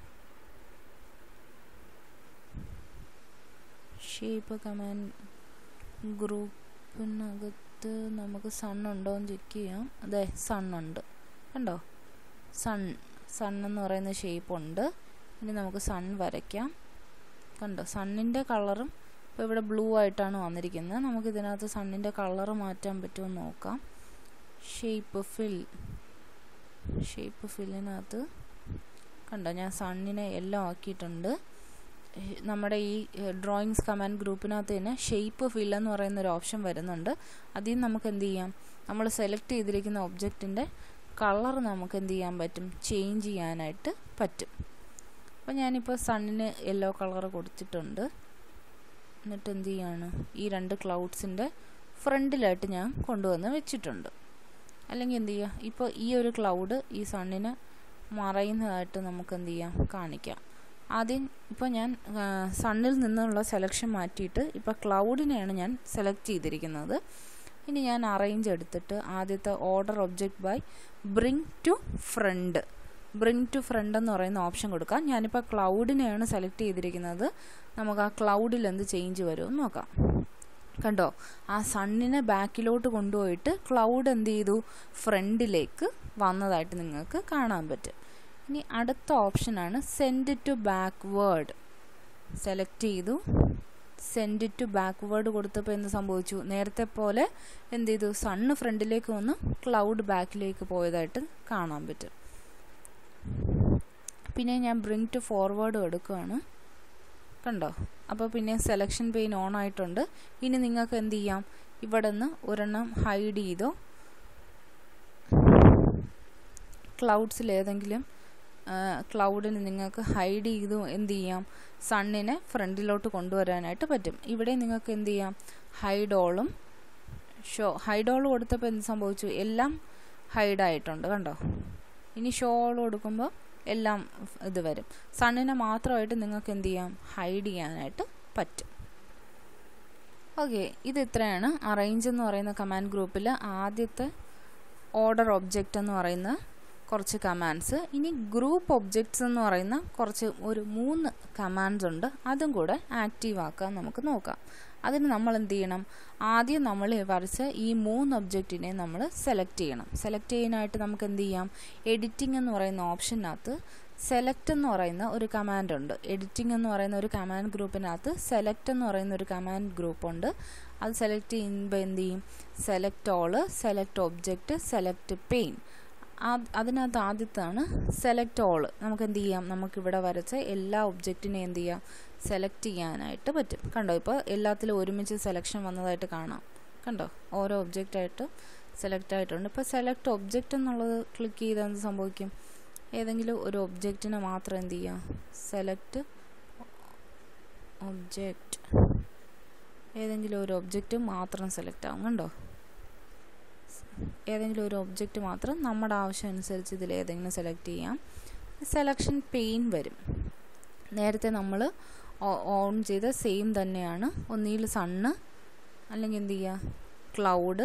ഷേപ്പ് കമാൻഡ് ഗ്രൂപ്പിനകത്ത് നമുക്ക് സൺ ഉണ്ടോ എന്ന് ചെക്ക് ചെയ്യാം അതെ സൺ ഉണ്ട് കണ്ടോ സൺ സൺ എന്ന് പറയുന്ന ഷേപ്പ് ഉണ്ട് ഇനി നമുക്ക് സൺ വരയ്ക്കാം കണ്ടോ സണ്ണിൻ്റെ കളറും ഇപ്പോൾ ഇവിടെ ബ്ലൂ ആയിട്ടാണ് വന്നിരിക്കുന്നത് നമുക്ക് ഇതിനകത്ത് സണ്ണിൻ്റെ കളറ് മാറ്റാൻ പറ്റുമോ നോക്കാം ഷേപ്പ് ഫിൽ ഷേപ്പ് ഫില്ലിനകത്ത് കണ്ടോ ഞാൻ സണ്ണിനെ എല്ലാം ആക്കിയിട്ടുണ്ട് നമ്മുടെ ഈ ഡ്രോയിങ്സ് കമാൻഡ് ഗ്രൂപ്പിനകത്ത് തന്നെ ഷേപ്പ് ഫിൽ എന്ന് പറയുന്ന ഒരു ഓപ്ഷൻ വരുന്നുണ്ട് അതിൽ നമുക്ക് എന്ത് ചെയ്യാം നമ്മൾ സെലക്ട് ചെയ്തിരിക്കുന്ന ഒബ്ജക്റ്റിൻ്റെ കളർ നമുക്ക് എന്ത് ചെയ്യാൻ പറ്റും ചേഞ്ച് ചെയ്യാനായിട്ട് പറ്റും അപ്പോൾ ഞാനിപ്പോൾ സണ്ണിന് യെല്ലോ കളർ കൊടുത്തിട്ടുണ്ട് എന്നിട്ട് എന്ത് ചെയ്യാണ് ഈ രണ്ട് ക്ലൗഡ്സിൻ്റെ ഫ്രണ്ടിലായിട്ട് ഞാൻ കൊണ്ടുവന്ന് വെച്ചിട്ടുണ്ട് അല്ലെങ്കിൽ എന്ത് ചെയ്യുക ഇപ്പോൾ ഈ ഒരു ക്ലൗഡ് ഈ സണ്ണിന് മറയുന്നതായിട്ട് നമുക്ക് എന്ത് ചെയ്യാം കാണിക്കാം ആദ്യം ഇപ്പോൾ ഞാൻ സണ്ണിൽ നിന്നുള്ള സെലക്ഷൻ മാറ്റിയിട്ട് ഇപ്പോൾ ക്ലൗഡിനെയാണ് ഞാൻ സെലക്ട് ചെയ്തിരിക്കുന്നത് ഇനി ഞാൻ അറേഞ്ച് എടുത്തിട്ട് ആദ്യത്തെ order object by bring to front bring to front എന്ന് പറയുന്ന ഓപ്ഷൻ കൊടുക്കാം ഞാനിപ്പോൾ ക്ലൗഡിനെയാണ് സെലക്ട് ചെയ്തിരിക്കുന്നത് നമുക്ക് ആ ക്ലൗഡിൽ എന്ത് ചേഞ്ച് വരുമെന്ന് നോക്കാം കണ്ടോ ആ സണ്ണിനെ ബാക്കിലോട്ട് കൊണ്ടുപോയിട്ട് ക്ലൗഡ് എന്ത് ചെയ്തു ഫ്രണ്ടിലേക്ക് വന്നതായിട്ട് നിങ്ങൾക്ക് കാണാൻ പറ്റും ഇനി അടുത്ത ഓപ്ഷനാണ് സെൻഡ് ടു ബാക്ക്വേർഡ് സെലക്ട് ചെയ്തു സെൻഡ് ടു ബാക്ക്വേർഡ് കൊടുത്തപ്പോൾ എന്ത് സംഭവിച്ചു നേരത്തെ പോലെ എന്ത് ചെയ്തു സണ്ണ് ഫ്രണ്ടിലേക്ക് വന്ന് ക്ലൗഡ് ബാക്കിലേക്ക് പോയതായിട്ട് കാണാൻ പറ്റും പിന്നെ ഞാൻ ബ്രിങ് ടു ഫോർവേഡ് എടുക്കുകയാണ് കണ്ടോ അപ്പോൾ പിന്നെ സെലക്ഷൻ പെയിൻ ഓൺ ആയിട്ടുണ്ട് ഇനി നിങ്ങൾക്ക് എന്ത് ചെയ്യാം ഇവിടെ നിന്ന് ഒരെണ്ണം ഹൈഡ് ചെയ്തോ ക്ലൗഡ്സിൽ ഏതെങ്കിലും ക്ലൗഡിന് നിങ്ങൾക്ക് ഹൈഡ് ചെയ്തു എന്ത് ചെയ്യാം സണ്ണിനെ ഫ്രണ്ടിലോട്ട് കൊണ്ടുവരാനായിട്ട് പറ്റും ഇവിടെ നിങ്ങൾക്ക് എന്ത് ചെയ്യാം ഹൈഡോളും ഷോ ഹൈഡോൾ കൊടുത്തപ്പോൾ എന്ത് സംഭവിച്ചു എല്ലാം ഹൈഡായിട്ടുണ്ട് കണ്ടോ ഇനി ഷോ ഓൾ കൊടുക്കുമ്പോൾ എല്ലാം ഇത് വരും സണ്ണിനെ മാത്രമായിട്ട് നിങ്ങൾക്ക് എന്ത് ചെയ്യാം ഹൈഡ് ചെയ്യാനായിട്ട് പറ്റും ഓക്കെ ഇത് ഇത്രയാണ് അറേഞ്ച് എന്ന് പറയുന്ന കമാൻഡ് ഗ്രൂപ്പിൽ ആദ്യത്തെ ഓർഡർ ഒബ്ജക്റ്റ് എന്ന് പറയുന്ന കുറച്ച് കമാൻഡ്സ് ഇനി ഗ്രൂപ്പ് ഒബ്ജക്ട്സ് എന്ന് പറയുന്ന കുറച്ച് ഒരു മൂന്ന് കമാൻഡ്സ് ഉണ്ട് അതും കൂടെ ആക്റ്റീവ് ആക്കാൻ നമുക്ക് നോക്കാം അതിന് നമ്മൾ എന്ത് ചെയ്യണം ആദ്യം നമ്മൾ വരച്ച ഈ മൂന്ന് ഒബ്ജക്റ്റിനെ നമ്മൾ സെലക്ട് ചെയ്യണം സെലക്ട് ചെയ്യാനായിട്ട് നമുക്ക് എന്ത് ചെയ്യാം എഡിറ്റിംഗ് എന്ന് പറയുന്ന ഓപ്ഷനകത്ത് സെലക്ട് എന്ന് പറയുന്ന ഒരു കമാൻഡ് ഉണ്ട് എഡിറ്റിംഗ് എന്ന് പറയുന്ന ഒരു കമാൻഡ് ഗ്രൂപ്പിനകത്ത് സെലക്ട് എന്ന് പറയുന്ന ഒരു കമാൻഡ് ഗ്രൂപ്പ് ഉണ്ട് അത് സെലക്ട് ചെയ്യുമ്പോൾ എന്ത് ചെയ്യും select all select object select pane അതിനകത്ത് ആദ്യത്താണ് സെലക്ട് ഓൾ നമുക്ക് എന്ത് ചെയ്യാം നമുക്കിവിടെ വരച്ച എല്ലാ ഒബ്ജക്റ്റിനെയും എന്ത് ചെയ്യാം സെലക്ട് ചെയ്യാനായിട്ട് പറ്റും കണ്ടോ ഇപ്പോൾ എല്ലാത്തിലും ഒരുമിച്ച് സെലക്ഷൻ വന്നതായിട്ട് കാണാം കണ്ടോ ഓരോ ഒബ്ജക്റ്റായിട്ട് സെലക്ട് ആയിട്ടുണ്ട് ഇപ്പോൾ സെലക്ട് ഒബ്ജക്റ്റ് എന്നുള്ളത് ക്ലിക്ക് ചെയ്താൽ എന്ത് സംഭവിക്കും ഏതെങ്കിലും ഒരു ഒബ്ജക്റ്റിനെ മാത്രം എന്ത് ചെയ്യാം സെലക്ട് ഒബ്ജക്റ്റ് ഏതെങ്കിലും ഒരു ഒബ്ജക്റ്റ് മാത്രം സെലക്ട് ആവും കണ്ടോ ഏതെങ്കിലും ഒരു ഒബ്ജക്റ്റ് മാത്രം നമ്മുടെ ആവശ്യം അനുസരിച്ച് ഇതിൽ ഏതെങ്കിലും സെലക്ട് ചെയ്യാം സെലക്ഷൻ പെയിൻ വരും നേരത്തെ നമ്മൾ ഓൺ ചെയ്ത സെയിം തന്നെയാണ് ഒന്നിൽ സണ്ണ് അല്ലെങ്കിൽ എന്ത് ചെയ്യുക ക്ലൗഡ്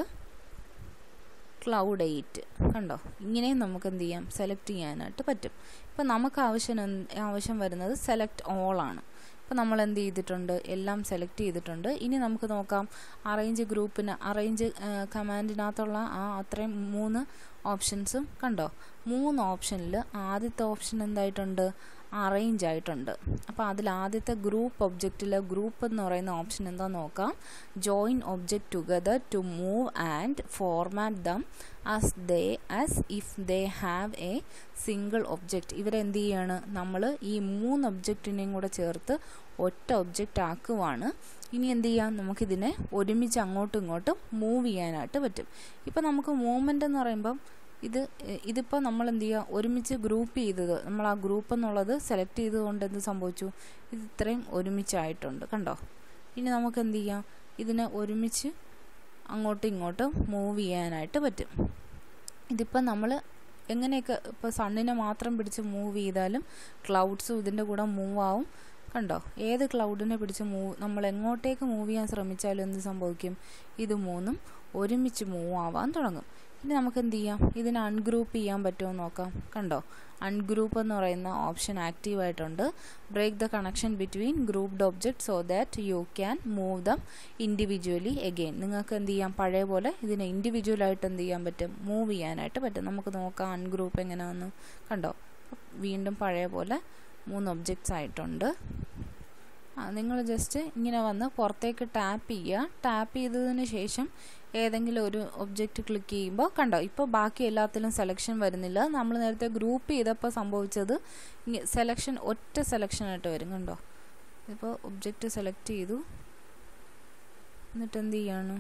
ക്ലൗഡ് എയ്റ്റ് കണ്ടോ ഇങ്ങനെയും നമുക്ക് എന്ത് ചെയ്യാം സെലക്ട് ചെയ്യാനായിട്ട് പറ്റും ഇപ്പം നമുക്ക് ആവശ്യം ആവശ്യം വരുന്നത് സെലക്ട് ഓൾ ആണ് അപ്പോൾ നമ്മൾ എന്ത് ചെയ്തിട്ടുണ്ട് എല്ലാം സെലക്ട് ചെയ്തിട്ടുണ്ട് ഇനി നമുക്ക് നോക്കാം അറേഞ്ച് ഗ്രൂപ്പിന് അറേഞ്ച് കമാൻഡിനകത്തുള്ള ആ അത്രയും മൂന്ന് ഓപ്ഷൻസും കണ്ടോ മൂന്ന് ഓപ്ഷനിൽ ആദ്യത്തെ ഓപ്ഷൻ എന്തായിട്ടുണ്ട് അറേഞ്ച് ആയിട്ടുണ്ട് അപ്പോൾ അതിൽ ആദ്യത്തെ ഗ്രൂപ്പ് ഒബ്ജക്റ്റിൽ ഗ്രൂപ്പ് എന്ന് പറയുന്ന ഓപ്ഷൻ എന്താ നോക്കാം join object together to move and format them as they as if they have a single object ഇവരെന്ത് ചെയ്യാണ് നമ്മൾ ഈ മൂന്ന് ഒബ്ജക്റ്റിനെയും കൂടെ ചേർത്ത് ഒറ്റ ഒബ്ജക്റ്റ് ആക്കുവാണ് ഇനി എന്ത് ചെയ്യാം നമുക്കിതിനെ ഒരുമിച്ച് അങ്ങോട്ടും ഇങ്ങോട്ടും മൂവ് ചെയ്യാനായിട്ട് പറ്റും ഇപ്പം നമുക്ക് മൂവ്മെൻ്റ് എന്ന് പറയുമ്പം ഇത് ഇതിപ്പോൾ നമ്മൾ എന്ത് ചെയ്യുക ഒരുമിച്ച് ഗ്രൂപ്പ് ചെയ്തത് നമ്മൾ ആ ഗ്രൂപ്പ് എന്നുള്ളത് സെലക്ട് ചെയ്തുകൊണ്ട് എന്ത് സംഭവിച്ചു ഇത് ഇത്രയും ഒരുമിച്ചായിട്ടുണ്ട് കണ്ടോ ഇനി നമുക്ക് എന്ത് ചെയ്യാം ഇതിനെ ഒരുമിച്ച് അങ്ങോട്ടും ഇങ്ങോട്ടും മൂവ് ചെയ്യാനായിട്ട് പറ്റും ഇതിപ്പോൾ നമ്മൾ എങ്ങനെയൊക്കെ ഇപ്പോൾ സണ്ണിനെ മാത്രം പിടിച്ച് മൂവ് ചെയ്താലും ക്ലൗഡ്സും ഇതിൻ്റെ കൂടെ മൂവ് ആവും കണ്ടോ ഏത് ക്ലൗഡിനെ പിടിച്ച് മൂവ് നമ്മൾ എങ്ങോട്ടേക്ക് മൂവ് ചെയ്യാൻ ശ്രമിച്ചാലും എന്ത് സംഭവിക്കും ഇത് മൂന്നും ഒരുമിച്ച് മൂവ് ആവാൻ തുടങ്ങും ഇനി നമുക്ക് എന്ത് ചെയ്യാം ഇതിനെ അൺഗ്രൂപ്പ് ചെയ്യാൻ പറ്റുമോ നോക്കാം കണ്ടോ അൺഗ്രൂപ്പ് എന്ന് പറയുന്ന ഓപ്ഷൻ ആക്റ്റീവ് ആയിട്ടുണ്ട് break the connection between grouped object so that you can move them individually again നിങ്ങൾക്ക് എന്ത് ചെയ്യാം പഴയ പോലെ ഇതിനെ ഇൻഡിവിജ്വലായിട്ട് എന്ത് ചെയ്യാൻ പറ്റും മൂവ് ചെയ്യാനായിട്ട് പറ്റും നമുക്ക് നോക്കാം അൺഗ്രൂപ്പ് എങ്ങനെയാണെന്ന് കണ്ടോ വീണ്ടും പഴയ പോലെ മൂന്ന് ഒബ്ജക്റ്റ്സ് ആയിട്ടുണ്ട് നിങ്ങൾ ജസ്റ്റ് ഇങ്ങനെ വന്ന് പുറത്തേക്ക് ടാപ്പ് ചെയ്യുക ടാപ്പ് ചെയ്തതിന് ശേഷം ഏതെങ്കിലും ഒരു ഒബ്ജക്റ്റ് ക്ലിക്ക് ചെയ്യുമ്പോൾ കണ്ടോ ഇപ്പോൾ ബാക്കി എല്ലാത്തിലും സെലക്ഷൻ വരുന്നില്ല നമ്മൾ നേരത്തെ ഗ്രൂപ്പ് ചെയ്തപ്പോൾ സംഭവിച്ചത് സെലക്ഷൻ ഒറ്റ സെലക്ഷനായിട്ട് വരും കണ്ടോ ഇപ്പോൾ ഒബ്ജക്റ്റ് സെലക്ട് ചെയ്തു എന്നിട്ട് എന്ത് ചെയ്യാണ്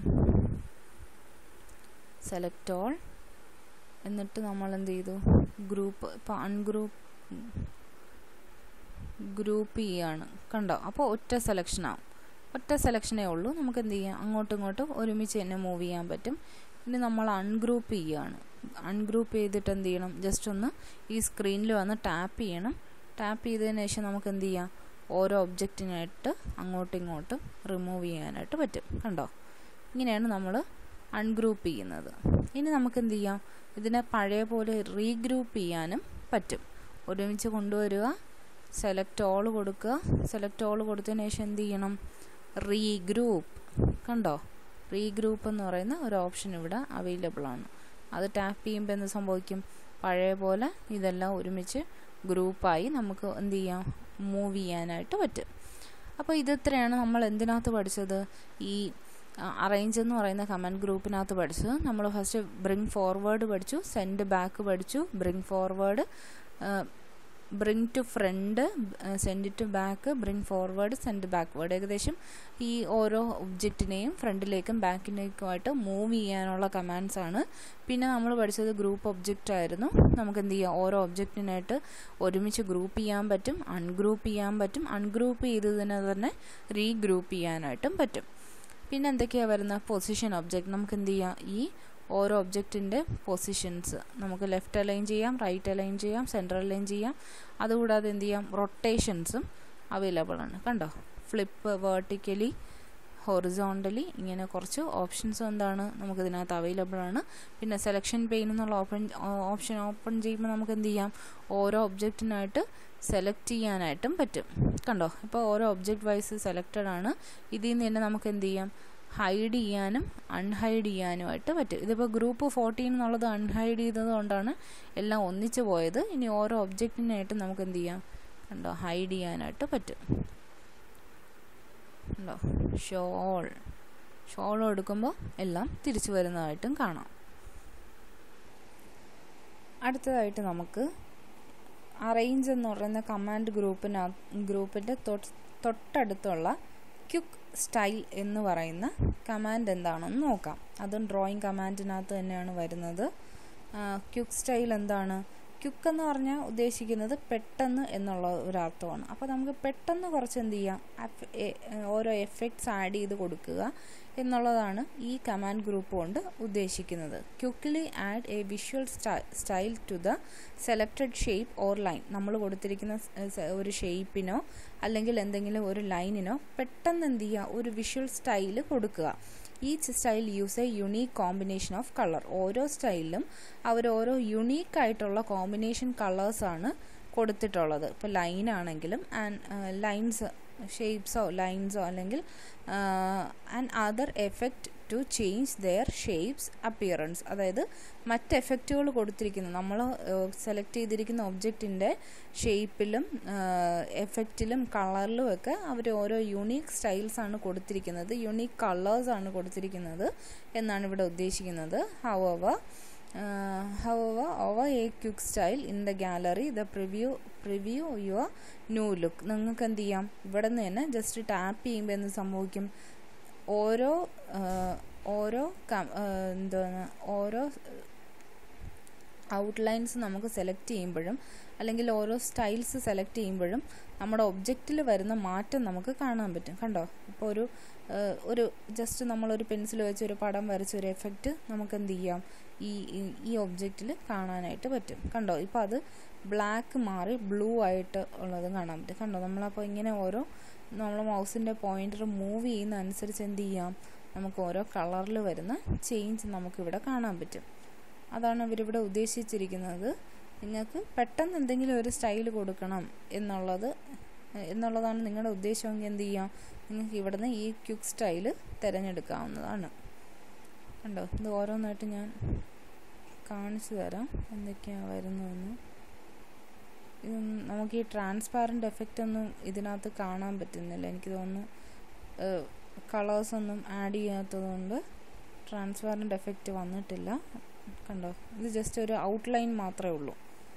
സെലക്ട് ഓൾ എന്നിട്ട് നമ്മൾ എന്ത് ചെയ്തു ഗ്രൂപ്പ് ഇപ്പോൾ അൺഗ്രൂപ്പ് ഗ്രൂപ്പ് ചെയ്യാണ് കണ്ടോ അപ്പോൾ ഒറ്റ സെലക്ഷനാവും ഒറ്റ സെലക്ഷനേ ഉള്ളൂ നമുക്ക് എന്ത് ചെയ്യാം അങ്ങോട്ടും ഇങ്ങോട്ടും ഒരുമിച്ച് തന്നെ മൂവ് ചെയ്യാൻ പറ്റും ഇനി നമ്മൾ അൺഗ്രൂപ്പ് ചെയ്യുകയാണ് അൺഗ്രൂപ്പ് ചെയ്തിട്ട് എന്ത് ചെയ്യണം ജസ്റ്റ് ഒന്ന് ഈ സ്ക്രീനിൽ വന്ന് ടാപ്പ് ചെയ്യണം ടാപ്പ് ചെയ്തതിന് ശേഷം നമുക്ക് എന്ത് ചെയ്യാം ഓരോ ഒബ്ജക്റ്റിനായിട്ട് അങ്ങോട്ടും ഇങ്ങോട്ടും റിമൂവ് ചെയ്യാനായിട്ട് പറ്റും കണ്ടോ ഇങ്ങനെയാണ് നമ്മൾ അൺഗ്രൂപ്പ് ചെയ്യുന്നത് ഇനി നമുക്ക് എന്ത് ചെയ്യാം ഇതിനെ പഴയ പോലെ റീഗ്രൂപ്പ് ചെയ്യാനും പറ്റും ഒരുമിച്ച് കൊണ്ടുവരിക സെലക്ട് ഓൾ കൊടുക്കുക സെലക്ട് ഓൾ കൊടുത്തതിന് ശേഷം എന്ത് ചെയ്യണം റീഗ്രൂപ്പ് കണ്ടോ റീഗ്രൂപ്പ് എന്ന് പറയുന്ന ഒരു ഓപ്ഷൻ ഇവിടെ അവൈലബിൾ ആണ് അത് ടാപ്പ് ചെയ്യുമ്പോൾ എന്ത് സംഭവിക്കും പഴയ പോലെ ഇതെല്ലാം ഒരുമിച്ച് ഗ്രൂപ്പായി നമുക്ക് എന്ത് ചെയ്യാം മൂവ് ചെയ്യാനായിട്ട് പറ്റും അപ്പോൾ ഇതെത്രയാണ് നമ്മൾ എന്തിനകത്ത് പഠിച്ചത് ഈ അറേഞ്ച് എന്ന് പറയുന്ന കമൻറ്റ് ഗ്രൂപ്പിനകത്ത് പഠിച്ചത് നമ്മൾ ഫസ്റ്റ് ബ്രിങ് ഫോർവേഡ് പഠിച്ചു സെൻഡ് ബാക്ക് പഠിച്ചു bring forward bring to front send to back bring forward send backward ഏകദേശം ഈ ഓരോ ഒബ്ജക്റ്റിനെയും ഫ്രണ്ടിലേക്കും ബാക്കിലേക്കുമായിട്ട് മൂവ് ചെയ്യാനുള്ള കമാൻഡ്സ് ആണ് പിന്നെ നമ്മൾ പഠിച്ചത് ഗ്രൂപ്പ് ഒബ്ജക്റ്റ് ആയിരുന്നു നമുക്ക് എന്ത് ചെയ്യാം ഓരോ ഒബ്ജക്റ്റിനായിട്ട് ഒരുമിച്ച് ഗ്രൂപ്പ് ചെയ്യാൻ പറ്റും അൺഗ്രൂപ്പ് ചെയ്യാൻ പറ്റും അൺഗ്രൂപ്പ് ചെയ്തതിനെ തന്നെ റീഗ്രൂപ്പ് ചെയ്യാനായിട്ടും പറ്റും പിന്നെ എന്തൊക്കെയാണ് വരുന്ന പൊസിഷൻ ഒബ്ജക്റ്റ് നമുക്ക് എന്ത് ചെയ്യാം ഈ ഓരോ ഒബ്ജക്റ്റിൻ്റെ പൊസിഷൻസ് നമുക്ക് ലെഫ്റ്റ് അലൈൻ ചെയ്യാം റൈറ്റ് അലൈൻ ചെയ്യാം സെൻട്രൽ അലൈൻ ചെയ്യാം അതുകൂടാതെ എന്ത് ചെയ്യാം റൊട്ടേഷൻസും അവൈലബിൾ ആണ് കണ്ടോ ഫ്ലിപ്പ് വേർട്ടിക്കലി ഹൊറിസോണ്ടലി ഇങ്ങനെ കുറച്ച് ഓപ്ഷൻസ് എന്താണ് നമുക്കിതിനകത്ത് അവൈലബിൾ ആണ് പിന്നെ സെലക്ഷൻ പെയിൻ എന്നുള്ള ഓപ്പൺ ഓപ്ഷൻ ഓപ്പൺ ചെയ്യുമ്പോൾ നമുക്ക് എന്ത് ചെയ്യാം ഓരോ ഒബ്ജക്റ്റിനായിട്ട് സെലക്ട് ചെയ്യാനായിട്ടും പറ്റും കണ്ടോ ഇപ്പോൾ ഓരോ ഒബ്ജക്റ്റ് വൈസ് സെലക്റ്റഡ് ആണ് ഇതിൽ നിന്ന് തന്നെ നമുക്ക് എന്ത് ചെയ്യാം ഹൈഡ് ചെയ്യാനും അൺഹൈഡ് ചെയ്യാനുമായിട്ട് പറ്റും ഇതിപ്പോൾ ഗ്രൂപ്പ് ഫോർട്ടീൻ എന്നുള്ളത് അൺഹൈഡ് ചെയ്തത് കൊണ്ടാണ് എല്ലാം ഒന്നിച്ച് പോയത് ഇനി ഓരോ ഒബ്ജക്റ്റിനായിട്ട് നമുക്ക് എന്ത് ചെയ്യാം കണ്ടോ ഹൈഡ് ചെയ്യാനായിട്ട് പറ്റും ഉണ്ടോ ഷോൾ ഷോൾ എടുക്കുമ്പോൾ എല്ലാം തിരിച്ചു വരുന്നതായിട്ടും കാണാം അടുത്തതായിട്ട് നമുക്ക് അറേഞ്ച് എന്ന് പറയുന്ന കമാൻഡ് ഗ്രൂപ്പിന ഗ്രൂപ്പിൻ്റെ തൊട്ടടുത്തുള്ള ക്യുക്ക് സ്റ്റൈൽ എന്ന് പറയുന്ന കമാൻഡ് എന്താണെന്ന് നോക്കാം അതും ഡ്രോയിങ് കമാൻഡിനകത്ത് തന്നെയാണ് വരുന്നത് ക്യുക്ക് സ്റ്റൈൽ എന്താണ് ക്യുക്ക് എന്ന് പറഞ്ഞാൽ ഉദ്ദേശിക്കുന്നത് പെട്ടെന്ന് എന്നുള്ള ഒരു അർത്ഥമാണ് അപ്പോൾ നമുക്ക് പെട്ടെന്ന് കുറച്ച് എന്ത് ചെയ്യാം ഓരോ എഫക്ട്സ് ആഡ് ചെയ്ത് കൊടുക്കുക എന്നുള്ളതാണ് ഈ കമാൻഡ് ഗ്രൂപ്പ് കൊണ്ട് ഉദ്ദേശിക്കുന്നത് quickly add a visual style to the selected shape or line നമ്മൾ കൊടുത്തിരിക്കുന്ന ഒരു ഷേപ്പിനോ അല്ലെങ്കിൽ എന്തെങ്കിലും ഒരു ലൈനിനോ പെട്ടെന്ന് എന്ത് ചെയ്യുക ഒരു വിഷ്വൽ സ്റ്റൈൽ കൊടുക്കുക each style use a unique combination of colour ഓരോ സ്റ്റൈലിലും അവർ ഓരോ യുണീക്ക് ആയിട്ടുള്ള കോമ്പിനേഷൻ കളേഴ്സാണ് കൊടുത്തിട്ടുള്ളത് ഇപ്പോൾ ലൈൻ ആണെങ്കിലും ആൻഡ് ലൈൻസ് ഷേപ്സോ ലൈൻസോ അല്ലെങ്കിൽ and other effect to change their shapes appearance അതായത് മറ്റ് എഫക്റ്റുകൾ കൊടുത്തിരിക്കുന്നു നമ്മൾ സെലക്ട് ചെയ്തിരിക്കുന്ന ഒബ്ജക്റ്റിൻ്റെ ഷേപ്പിലും എഫക്റ്റിലും കളറിലും ഒക്കെ അവർ ഓരോ യുണീക്ക് സ്റ്റൈൽസ് ആണ് കൊടുത്തിരിക്കുന്നത് യുണീക്ക് കളേഴ്സ് ആണ് കൊടുത്തിരിക്കുന്നത് എന്നാണ് ഇവിടെ ഉദ്ദേശിക്കുന്നത് hover hover over a quick style in the gallery the preview preview your new look നിങ്ങൾക്ക് എന്ത് ചെയ്യാം ഇവിടെ നിന്ന് തന്നെ ജസ്റ്റ് ടാപ്പ് ചെയ്യുമ്പോൾ എന്ത് സംഭവിക്കും ഓരോ ഓരോ എന്താണ് ഓരോ ഔട്ട്ലൈൻസ് നമുക്ക് സെലക്ട് ചെയ്യുമ്പോഴും അല്ലെങ്കിൽ ഓരോ സ്റ്റൈൽസ് സെലക്ട് ചെയ്യുമ്പോഴും നമ്മുടെ ഒബ്ജക്റ്റിൽ വരുന്ന മാറ്റം നമുക്ക് കാണാൻ പറ്റും കണ്ടോ ഇപ്പോൾ ഒരു ഒരു ജസ്റ്റ് നമ്മളൊരു പെൻസിൽ വെച്ച് ഒരു പടം വരച്ച ഒരു എഫക്റ്റ് നമുക്ക് എന്ത് ചെയ്യാം ഈ ഈ ഒബ്ജക്റ്റിൽ കാണാനായിട്ട് പറ്റും കണ്ടോ ഇപ്പോൾ അത് ബ്ലാക്ക് മാറി ബ്ലൂ ആയിട്ട് ഉള്ളത് കാണാൻ പറ്റും കണ്ടോ നമ്മളപ്പോൾ ഇങ്ങനെ ഓരോ നമ്മൾ മൗസിൻ്റെ പോയിൻ്റർ മൂവ് ചെയ്യുന്ന അനുസരിച്ച് എന്ത് ചെയ്യാം നമുക്ക് ഓരോ കളറിൽ വരുന്ന ചേഞ്ച് നമുക്കിവിടെ കാണാൻ പറ്റും അതാണ് ഇവരിവിടെ ഉദ്ദേശിച്ചിരിക്കുന്നത് നിങ്ങൾക്ക് പെട്ടെന്ന് എന്തെങ്കിലും ഒരു സ്റ്റൈൽ കൊടുക്കണം എന്നുള്ളത് എന്നുള്ളതാണ് നിങ്ങളുടെ ഉദ്ദേശമെങ്കിൽ എന്ത് ചെയ്യാം നിങ്ങൾക്ക് ഇവിടുന്ന് ഈ ക്യുക്ക് സ്റ്റൈൽ തിരഞ്ഞെടുക്കാവുന്നതാണ് കണ്ടോ ഇത് ഓരോന്നായിട്ട് ഞാൻ കാണിച്ചു തരാം എന്തൊക്കെയാണ് വരുന്നതെന്ന് ഇത് നമുക്ക് ഈ ട്രാൻസ്പാരൻ്റ് എഫക്റ്റ് ഒന്നും ഇതിനകത്ത് കാണാൻ പറ്റുന്നില്ല എനിക്ക് തോന്നുന്നു കളേഴ്സ് ഒന്നും ആഡ് ചെയ്യാത്തതുകൊണ്ട് ട്രാൻസ്പാരൻ്റ് എഫക്റ്റ് വന്നിട്ടില്ല കണ്ടോ ഇത് ജസ്റ്റ് ഒരു ഔട്ട്ലൈൻ മാത്രമേ ഉള്ളൂ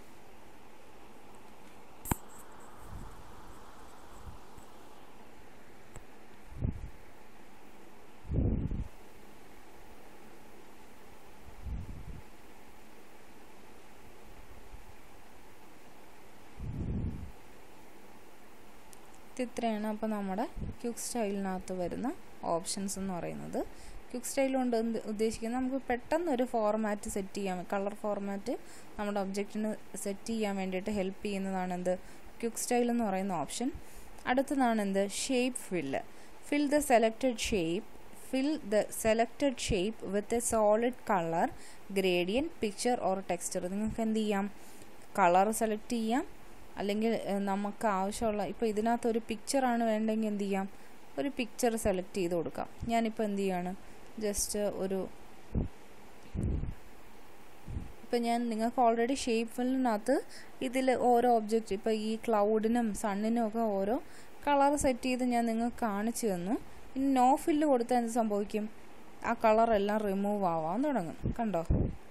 ഇത്രയാണ് അപ്പോൾ നമ്മുടെ ക്യുക്ക് സ്റ്റൈലിനകത്ത് വരുന്ന ഓപ്ഷൻസ് എന്ന് പറയുന്നത് ക്യുക്ക് സ്റ്റൈൽ കൊണ്ട് എന്ത് ഉദ്ദേശിക്കുന്നത് നമുക്ക് പെട്ടെന്ന് ഒരു ഫോർമാറ്റ് സെറ്റ് ചെയ്യാൻ കളർ ഫോർമാറ്റ് നമ്മുടെ ഒബ്ജക്റ്റിന് സെറ്റ് ചെയ്യാൻ വേണ്ടിയിട്ട് ഹെൽപ്പ് ചെയ്യുന്നതാണ് എന്ത് ക്യുക്ക് സ്റ്റൈൽ എന്ന് പറയുന്ന ഓപ്ഷൻ അടുത്തതാണ് എന്ത് shape fill fill the selected shape fill the selected shape with a solid colour gradient picture or texture നിങ്ങൾക്ക് എന്ത് ചെയ്യാം കളർ സെലക്ട് ചെയ്യാം അല്ലെങ്കിൽ നമുക്ക് ആവശ്യമുള്ള ഇപ്പോൾ ഇതിനകത്ത് ഒരു പിക്ചറാണ് വേണ്ടെങ്കിൽ എന്ത് ചെയ്യാം ഒരു പിക്ചർ സെലക്ട് ചെയ്ത് കൊടുക്കാം ഞാനിപ്പോൾ എന്ത് ചെയ്യാണ് ജസ്റ്റ് ഒരു ഇപ്പം ഞാൻ നിങ്ങൾക്ക് ഓൾറെഡി ഷേപ്പ് ഫില്ലിനകത്ത് ഇതിൽ ഓരോ ഒബ്ജക്റ്റ് ഇപ്പോൾ ഈ ക്ലൗഡിനും സണ്ണിനും ഒക്കെ ഓരോ കളർ സെറ്റ് ചെയ്ത് ഞാൻ നിങ്ങൾക്ക് കാണിച്ചു തന്നു ഇനി നോ ഫില്ല് കൊടുത്താൽ എന്ത് സംഭവിക്കും ആ കളറെല്ലാം റിമൂവ് ആവാൻ തുടങ്ങും കണ്ടോ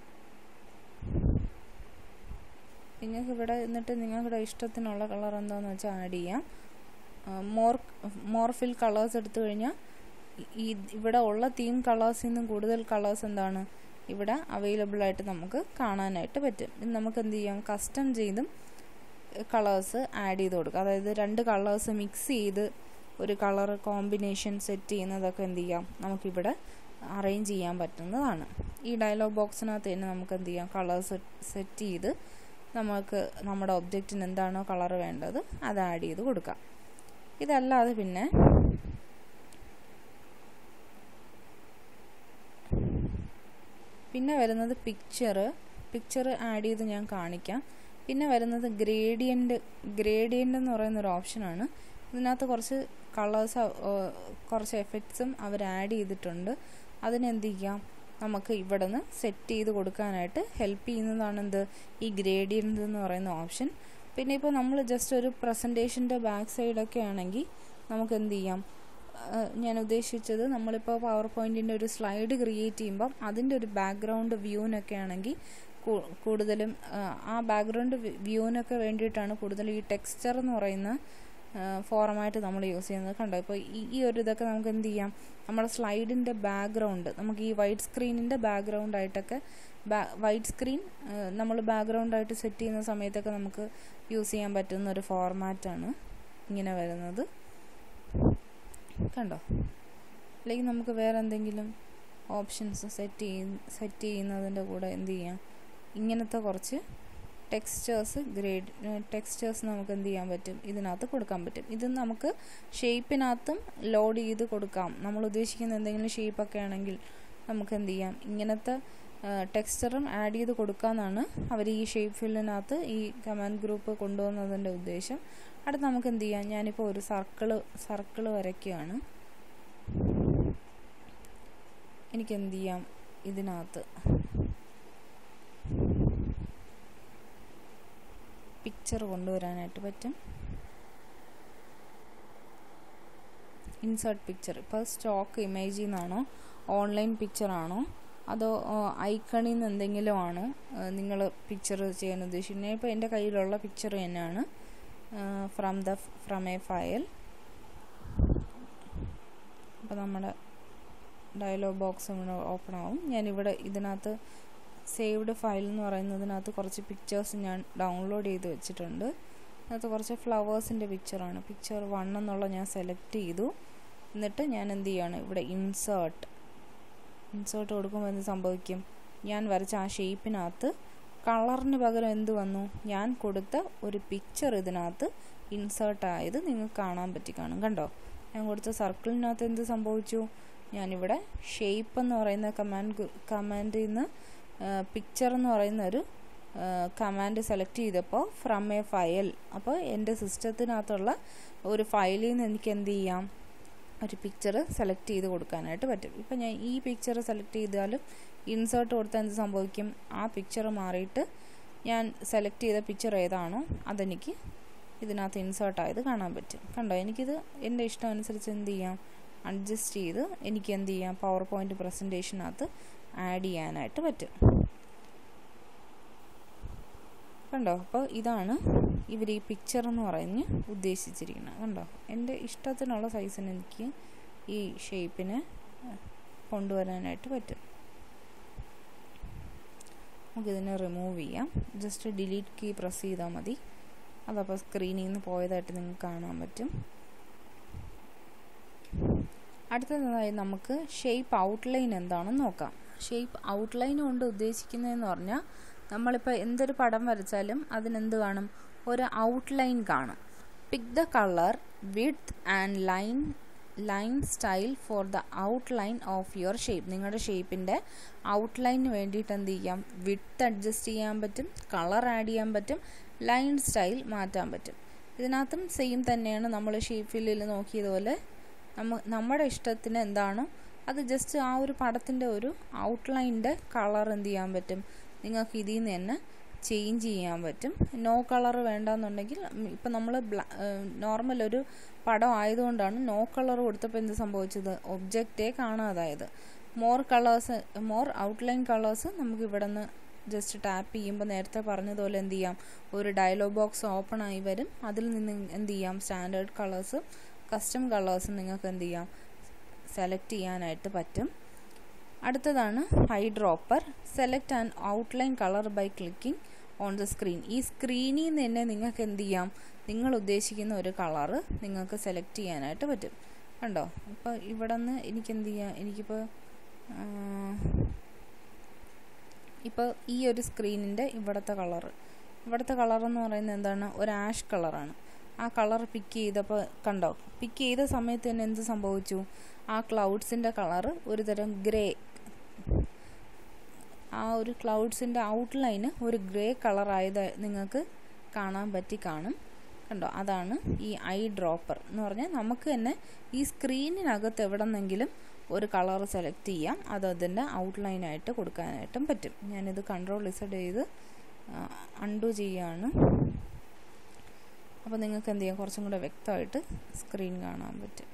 നിങ്ങൾക്ക് ഇവിടെ എന്നിട്ട് നിങ്ങളുടെ ഇഷ്ടത്തിനുള്ള കളർ എന്താണെന്ന് വെച്ചാൽ ആഡ് ചെയ്യാം മോർ മോർ ഫിൽ കളേഴ്സ് എടുത്തു കഴിഞ്ഞാൽ ഈ ഇവിടെ ഉള്ള തീം കളേഴ്സിൽ നിന്നും കൂടുതൽ കളേഴ്സ് എന്താണ് ഇവിടെ അവൈലബിൾ ആയിട്ട് നമുക്ക് കാണാനായിട്ട് പറ്റും ഇത് നമുക്ക് എന്ത് ചെയ്യാം കസ്റ്റം ചെയ്തും കളേഴ്സ് ആഡ് ചെയ്ത് കൊടുക്കുക അതായത് രണ്ട് കളേഴ്സ് മിക്സ് ചെയ്ത് ഒരു കളർ കോമ്പിനേഷൻ സെറ്റ് ചെയ്യുന്നതൊക്കെ എന്ത് ചെയ്യാം നമുക്കിവിടെ അറേഞ്ച് ചെയ്യാൻ പറ്റുന്നതാണ് ഈ ഡയലോഗ് ബോക്സിനകത്ത് തന്നെ നമുക്ക് എന്ത് ചെയ്യാം കളേഴ്സ് സെറ്റ് ചെയ്ത് നമുക്ക് നമ്മുടെ ഒബ്ജക്റ്റിന് എന്താണോ കളർ വേണ്ടത് അത് ആഡ് ചെയ്ത് കൊടുക്കാം ഇതല്ലാതെ പിന്നെ പിന്നെ വരുന്നത് പിക്ചർ പിക്ചർ ആഡ് ചെയ്ത് ഞാൻ കാണിക്കാം പിന്നെ വരുന്നത് ഗ്രേഡിയൻ്റ് ഗ്രേഡിയൻ്റ് എന്ന് പറയുന്ന ഒരു ഓപ്ഷനാണ് ഇതിനകത്ത് കുറച്ച് കളേഴ്സ് കുറച്ച് എഫക്ട്സും അവർ ആഡ് ചെയ്തിട്ടുണ്ട് അതിനെന്ത് ചെയ്യാം നമുക്ക് ഇവിടെ നിന്ന് സെറ്റ് ചെയ്ത് കൊടുക്കാനായിട്ട് ഹെൽപ്പ് ചെയ്യുന്നതാണ് എന്ത് ഈ ഗ്രേഡിയൻ്റ് എന്ന് പറയുന്ന ഓപ്ഷൻ പിന്നെ ഇപ്പോൾ നമ്മൾ ജസ്റ്റ് ഒരു പ്രസൻറ്റേഷൻ്റെ ബാക്ക് സൈഡൊക്കെ ആണെങ്കിൽ നമുക്ക് എന്ത് ചെയ്യാം ഞാൻ ഉദ്ദേശിച്ചത് നമ്മളിപ്പോൾ പവർ പോയിൻറ്റിൻ്റെ ഒരു സ്ലൈഡ് ക്രിയേറ്റ് ചെയ്യുമ്പം അതിൻ്റെ ഒരു ബാക്ക്ഗ്രൗണ്ട് വ്യൂവിനൊക്കെ ആണെങ്കിൽ കൂടുതലും ആ ബാക്ക്ഗ്രൗണ്ട് വ്യൂവിനൊക്കെ വേണ്ടിയിട്ടാണ് കൂടുതലും ഈ ടെക്സ്ചർ എന്ന് പറയുന്ന ഫോറമായിട്ട് നമ്മൾ യൂസ് ചെയ്യുന്നത് കണ്ടോ ഇപ്പോൾ ഈ ഒരു ഇതൊക്കെ നമുക്ക് എന്ത് ചെയ്യാം നമ്മുടെ സ്ലൈഡിൻ്റെ ബാക്ക്ഗ്രൗണ്ട് നമുക്ക് ഈ വൈറ്റ് സ്ക്രീനിൻ്റെ ബാക്ക്ഗ്രൗണ്ടായിട്ടൊക്കെ വൈറ്റ് സ്ക്രീൻ നമ്മൾ ബാക്ക്ഗ്രൗണ്ടായിട്ട് സെറ്റ് ചെയ്യുന്ന സമയത്തൊക്കെ നമുക്ക് യൂസ് ചെയ്യാൻ പറ്റുന്ന ഒരു ഫോർമാറ്റാണ് ഇങ്ങനെ വരുന്നത് കണ്ടോ അല്ലെങ്കിൽ നമുക്ക് വേറെ എന്തെങ്കിലും ഓപ്ഷൻസ് സെറ്റ് ചെയ്യ സെറ്റ് ചെയ്യുന്നതിൻ്റെ കൂടെ എന്ത് ചെയ്യാം ഇങ്ങനത്തെ കുറച്ച് ടെക്സ്റ്റേഴ്സ് ഗ്രേഡ് ടെക്സ്റ്റേഴ്സ് നമുക്ക് എന്ത് ചെയ്യാൻ പറ്റും ഇതിനകത്ത് കൊടുക്കാൻ പറ്റും ഇത് നമുക്ക് ഷേപ്പിനകത്തും ലോഡ് ചെയ്ത് കൊടുക്കാം നമ്മൾ ഉദ്ദേശിക്കുന്ന എന്തെങ്കിലും ഷേപ്പൊക്കെ ആണെങ്കിൽ നമുക്ക് എന്ത് ചെയ്യാം ഇങ്ങനത്തെ ടെക്സ്ചറും ആഡ് ചെയ്ത് കൊടുക്കാമെന്നാണ് അവർ ഈ ഷേപ്പ് ഫില്ലിനകത്ത് ഈ കമാൻഡ് ഗ്രൂപ്പ് കൊണ്ടുവന്നതിൻ്റെ ഉദ്ദേശം അടുത്ത് നമുക്ക് എന്ത് ചെയ്യാം ഞാനിപ്പോൾ ഒരു സർക്കിള് സർക്കിള് വരയ്ക്കുകയാണ് എനിക്ക് എന്ത് ചെയ്യാം ഇതിനകത്ത് പിക്ചർ കൊണ്ടുവരാനായിട്ട് പറ്റും ഇൻസേർട്ട് പിക്ചർ ഇപ്പോൾ സ്റ്റോക്ക് ഇമേജിൽ നിന്നാണോ ഓൺലൈൻ പിക്ചർ ആണോ അതോ ഐക്കണിൽ നിന്ന് എന്തെങ്കിലും ആണോ നിങ്ങൾ പിക്ചർ ചെയ്യാൻ ഉദ്ദേശിക്കുന്നത് ഇപ്പോൾ എൻ്റെ കയ്യിലുള്ള പിക്ചർ തന്നെയാണ് from the from a file അപ്പോൾ നമ്മുടെ ഡയലോഗ് ബോക്സ് ഓപ്പൺ ആവും ഞാനിവിടെ ഇതിനകത്ത് സേവ്ഡ് ഫയൽ എന്ന് പറയുന്നതിനകത്ത് കുറച്ച് പിക്ചേഴ്സ് ഞാൻ ഡൗൺലോഡ് ചെയ്ത് വെച്ചിട്ടുണ്ട് അതിനകത്ത് കുറച്ച് ഫ്ലവേഴ്സിൻ്റെ പിക്ചറാണ് പിക്ചർ വൺ എന്നുള്ള ഞാൻ സെലക്ട് ചെയ്തു എന്നിട്ട് ഞാൻ എന്ത് ചെയ്യാണ് ഇവിടെ ഇൻസേർട്ട് ഇൻസേർട്ട് കൊടുക്കുമ്പോൾ എന്ത് സംഭവിക്കും ഞാൻ വരച്ച ആ ഷേപ്പിനകത്ത് കളറിന് പകരം എന്ത് വന്നു ഞാൻ കൊടുത്ത ഒരു പിക്ചർ ഇതിനകത്ത് ഇൻസേർട്ട് ആയത് നിങ്ങൾക്ക് കാണാൻ പറ്റി കാണും കണ്ടോ ഞാൻ കൊടുത്ത സർക്കിളിനകത്ത് എന്ത് സംഭവിച്ചു ഞാനിവിടെ ഷേപ്പ് എന്ന് പറയുന്ന കമാൻഡ് കമാൻഡിൽ നിന്ന് പിക്ചർ എന്ന് പറയുന്ന ഒരു കമാൻഡ് സെലക്ട് ചെയ്തപ്പോൾ ഫ്രം എ ഫയൽ അപ്പോൾ എൻ്റെ സിസ്റ്റത്തിനകത്തുള്ള ഒരു ഫയലിൽ നിന്ന് എനിക്ക് എന്ത് ചെയ്യാം ഒരു പിക്ചർ സെലക്ട് ചെയ്ത് കൊടുക്കാനായിട്ട് പറ്റും ഇപ്പം ഞാൻ ഈ പിക്ചർ സെലക്ട് ചെയ്താലും ഇൻസേർട്ട് കൊടുത്താൽ എന്ത് സംഭവിക്കും ആ പിക്ചർ മാറിയിട്ട് ഞാൻ സെലക്ട് ചെയ്ത പിക്ചർ ഏതാണോ അതെനിക്ക് ഇതിനകത്ത് ഇൻസേർട്ട് ആയത് കാണാൻ പറ്റും കണ്ടോ എനിക്കിത് എൻ്റെ ഇഷ്ടം അനുസരിച്ച് എന്ത് ചെയ്യാം അഡ്ജസ്റ്റ് ചെയ്ത് എനിക്ക് എന്ത് ചെയ്യാം പവർ പോയിൻ്റ് പ്രസൻറ്റേഷനകത്ത് ആഡ് ചെയ്യാനായിട്ട് പറ്റും കണ്ടോ അപ്പോൾ ഇതാണ് ഇവർ ഈ പിക്ചർ എന്ന് പറഞ്ഞ് ഉദ്ദേശിച്ചിരിക്കുന്നത് കണ്ടോ എൻ്റെ ഇഷ്ടത്തിനുള്ള സൈസിന് എനിക്ക് ഈ ഷേപ്പിനെ കൊണ്ടുവരാനായിട്ട് പറ്റും നമുക്കിതിനെ റിമൂവ് ചെയ്യാം ജസ്റ്റ് ഡിലീറ്റ് കീ പ്രസ് ചെയ്താൽ മതി അതപ്പോൾ സ്ക്രീനിൽ നിന്ന് പോയതായിട്ട് നിങ്ങൾക്ക് കാണാൻ പറ്റും അടുത്തതായി നമുക്ക് ഷേപ്പ് ഔട്ട്ലൈൻ എന്താണെന്ന് നോക്കാം ഷേപ്പ് ഔട്ട്ലൈൻ കൊണ്ട് ഉദ്ദേശിക്കുന്നതെന്ന് പറഞ്ഞാൽ നമ്മളിപ്പോൾ എന്തൊരു പടം വരച്ചാലും അതിനെന്ത് കാണും ഒരു ഔട്ട്ലൈൻ കാണും pick the colour width and line line style for the outline of your shape നിങ്ങളുടെ ഷേപ്പിൻ്റെ ഔട്ട്ലൈനിന് വേണ്ടിയിട്ട് എന്ത് ചെയ്യാം വിഡ്ത്ത് അഡ്ജസ്റ്റ് ചെയ്യാൻ പറ്റും കളർ ആഡ് ചെയ്യാൻ പറ്റും ലൈൻ സ്റ്റൈൽ മാറ്റാൻ പറ്റും ഇതിനകത്തും സെയിം തന്നെയാണ് നമ്മൾ ഷേപ്പ് ഫില്ലിൽ നോക്കിയതുപോലെ നമ്മ നമ്മുടെ ഇഷ്ടത്തിന് എന്താണോ അത് ജസ്റ്റ് ആ ഒരു പടത്തിൻ്റെ ഒരു ഔട്ട്ലൈനിൻ്റെ കളർ എന്ത് ചെയ്യാൻ പറ്റും നിങ്ങൾക്ക് ഇതിൽ നിന്ന് തന്നെ ചേഞ്ച് ചെയ്യാൻ പറ്റും നോ കളർ വേണ്ടെന്നുണ്ടെങ്കിൽ ഇപ്പം നമ്മൾ നോർമൽ ഒരു പടം ആയതുകൊണ്ടാണ് നോ കളർ കൊടുത്തപ്പോൾ എന്ത് സംഭവിച്ചത് ഒബ്ജക്റ്റേ കാണാതായത് more colours more outline colours നമുക്ക് ഇവിടെ നിന്ന് ജസ്റ്റ് ടാപ്പ് ചെയ്യുമ്പോൾ നേരത്തെ പറഞ്ഞതുപോലെ എന്ത് ചെയ്യാം ഒരു ഡയലോഗ് ബോക്സ് ഓപ്പൺ ആയി വരും അതിൽ നിന്ന് എന്ത് ചെയ്യാം സ്റ്റാൻഡേർഡ് കളേഴ്സും കസ്റ്റം കളേഴ്സും നിങ്ങൾക്ക് എന്ത് ചെയ്യാം സെലക്ട് ചെയ്യാനായിട്ട് പറ്റും അടുത്തതാണ് eyedropper select and outline colour by clicking on the screen ഈ സ്ക്രീനിൽ നിന്ന് തന്നെ നിങ്ങൾക്ക് എന്ത് ചെയ്യാം നിങ്ങൾ ഉദ്ദേശിക്കുന്ന ഒരു കളറ് നിങ്ങൾക്ക് സെലക്ട് ചെയ്യാനായിട്ട് പറ്റും കണ്ടോ ഇപ്പോൾ ഇവിടെ നിന്ന് എനിക്ക് എന്ത് ചെയ്യാം എനിക്കിപ്പോൾ ഇപ്പോൾ ഈ ഒരു സ്ക്രീനിൻ്റെ ഇവിടുത്തെ കളറ് ഇവിടുത്തെ കളർ എന്ന് പറയുന്നത് എന്താണ് ഒരു ആഷ് കളറാണ് ആ കളർ പിക്ക് ചെയ്തപ്പോൾ കണ്ടോ പിക്ക് ചെയ്ത സമയത്ത് തന്നെ എന്ത് സംഭവിച്ചു ആ ക്ലൗഡ്സിൻ്റെ കളറ് ഒരു തരം ഗ്രേ ആ ഒരു ക്ലൗഡ്സിൻ്റെ ഔട്ട്ലൈന് ഒരു ഗ്രേ കളറായത് നിങ്ങൾക്ക് കാണാൻ പറ്റി കാണും കണ്ടോ അതാണ് ഈ ഐ ഡ്രോപ്പർ എന്ന് പറഞ്ഞാൽ നമുക്ക് തന്നെ ഈ സ്ക്രീനിനകത്ത് എവിടെ നിന്നെങ്കിലും ഒരു കളർ സെലക്ട് ചെയ്യാം അത് അതിൻ്റെ ഔട്ട്ലൈനായിട്ട് കൊടുക്കാനായിട്ടും പറ്റും ഞാനിത് കൺട്രോൾ ഇസഡ് ചെയ്ത് അൺഡു ചെയ്യുകയാണ് അപ്പോൾ നിങ്ങൾക്ക് എന്ത് ചെയ്യാം കുറച്ചും കൂടെ വ്യക്തമായിട്ട് സ്ക്രീൻ കാണാൻ പറ്റും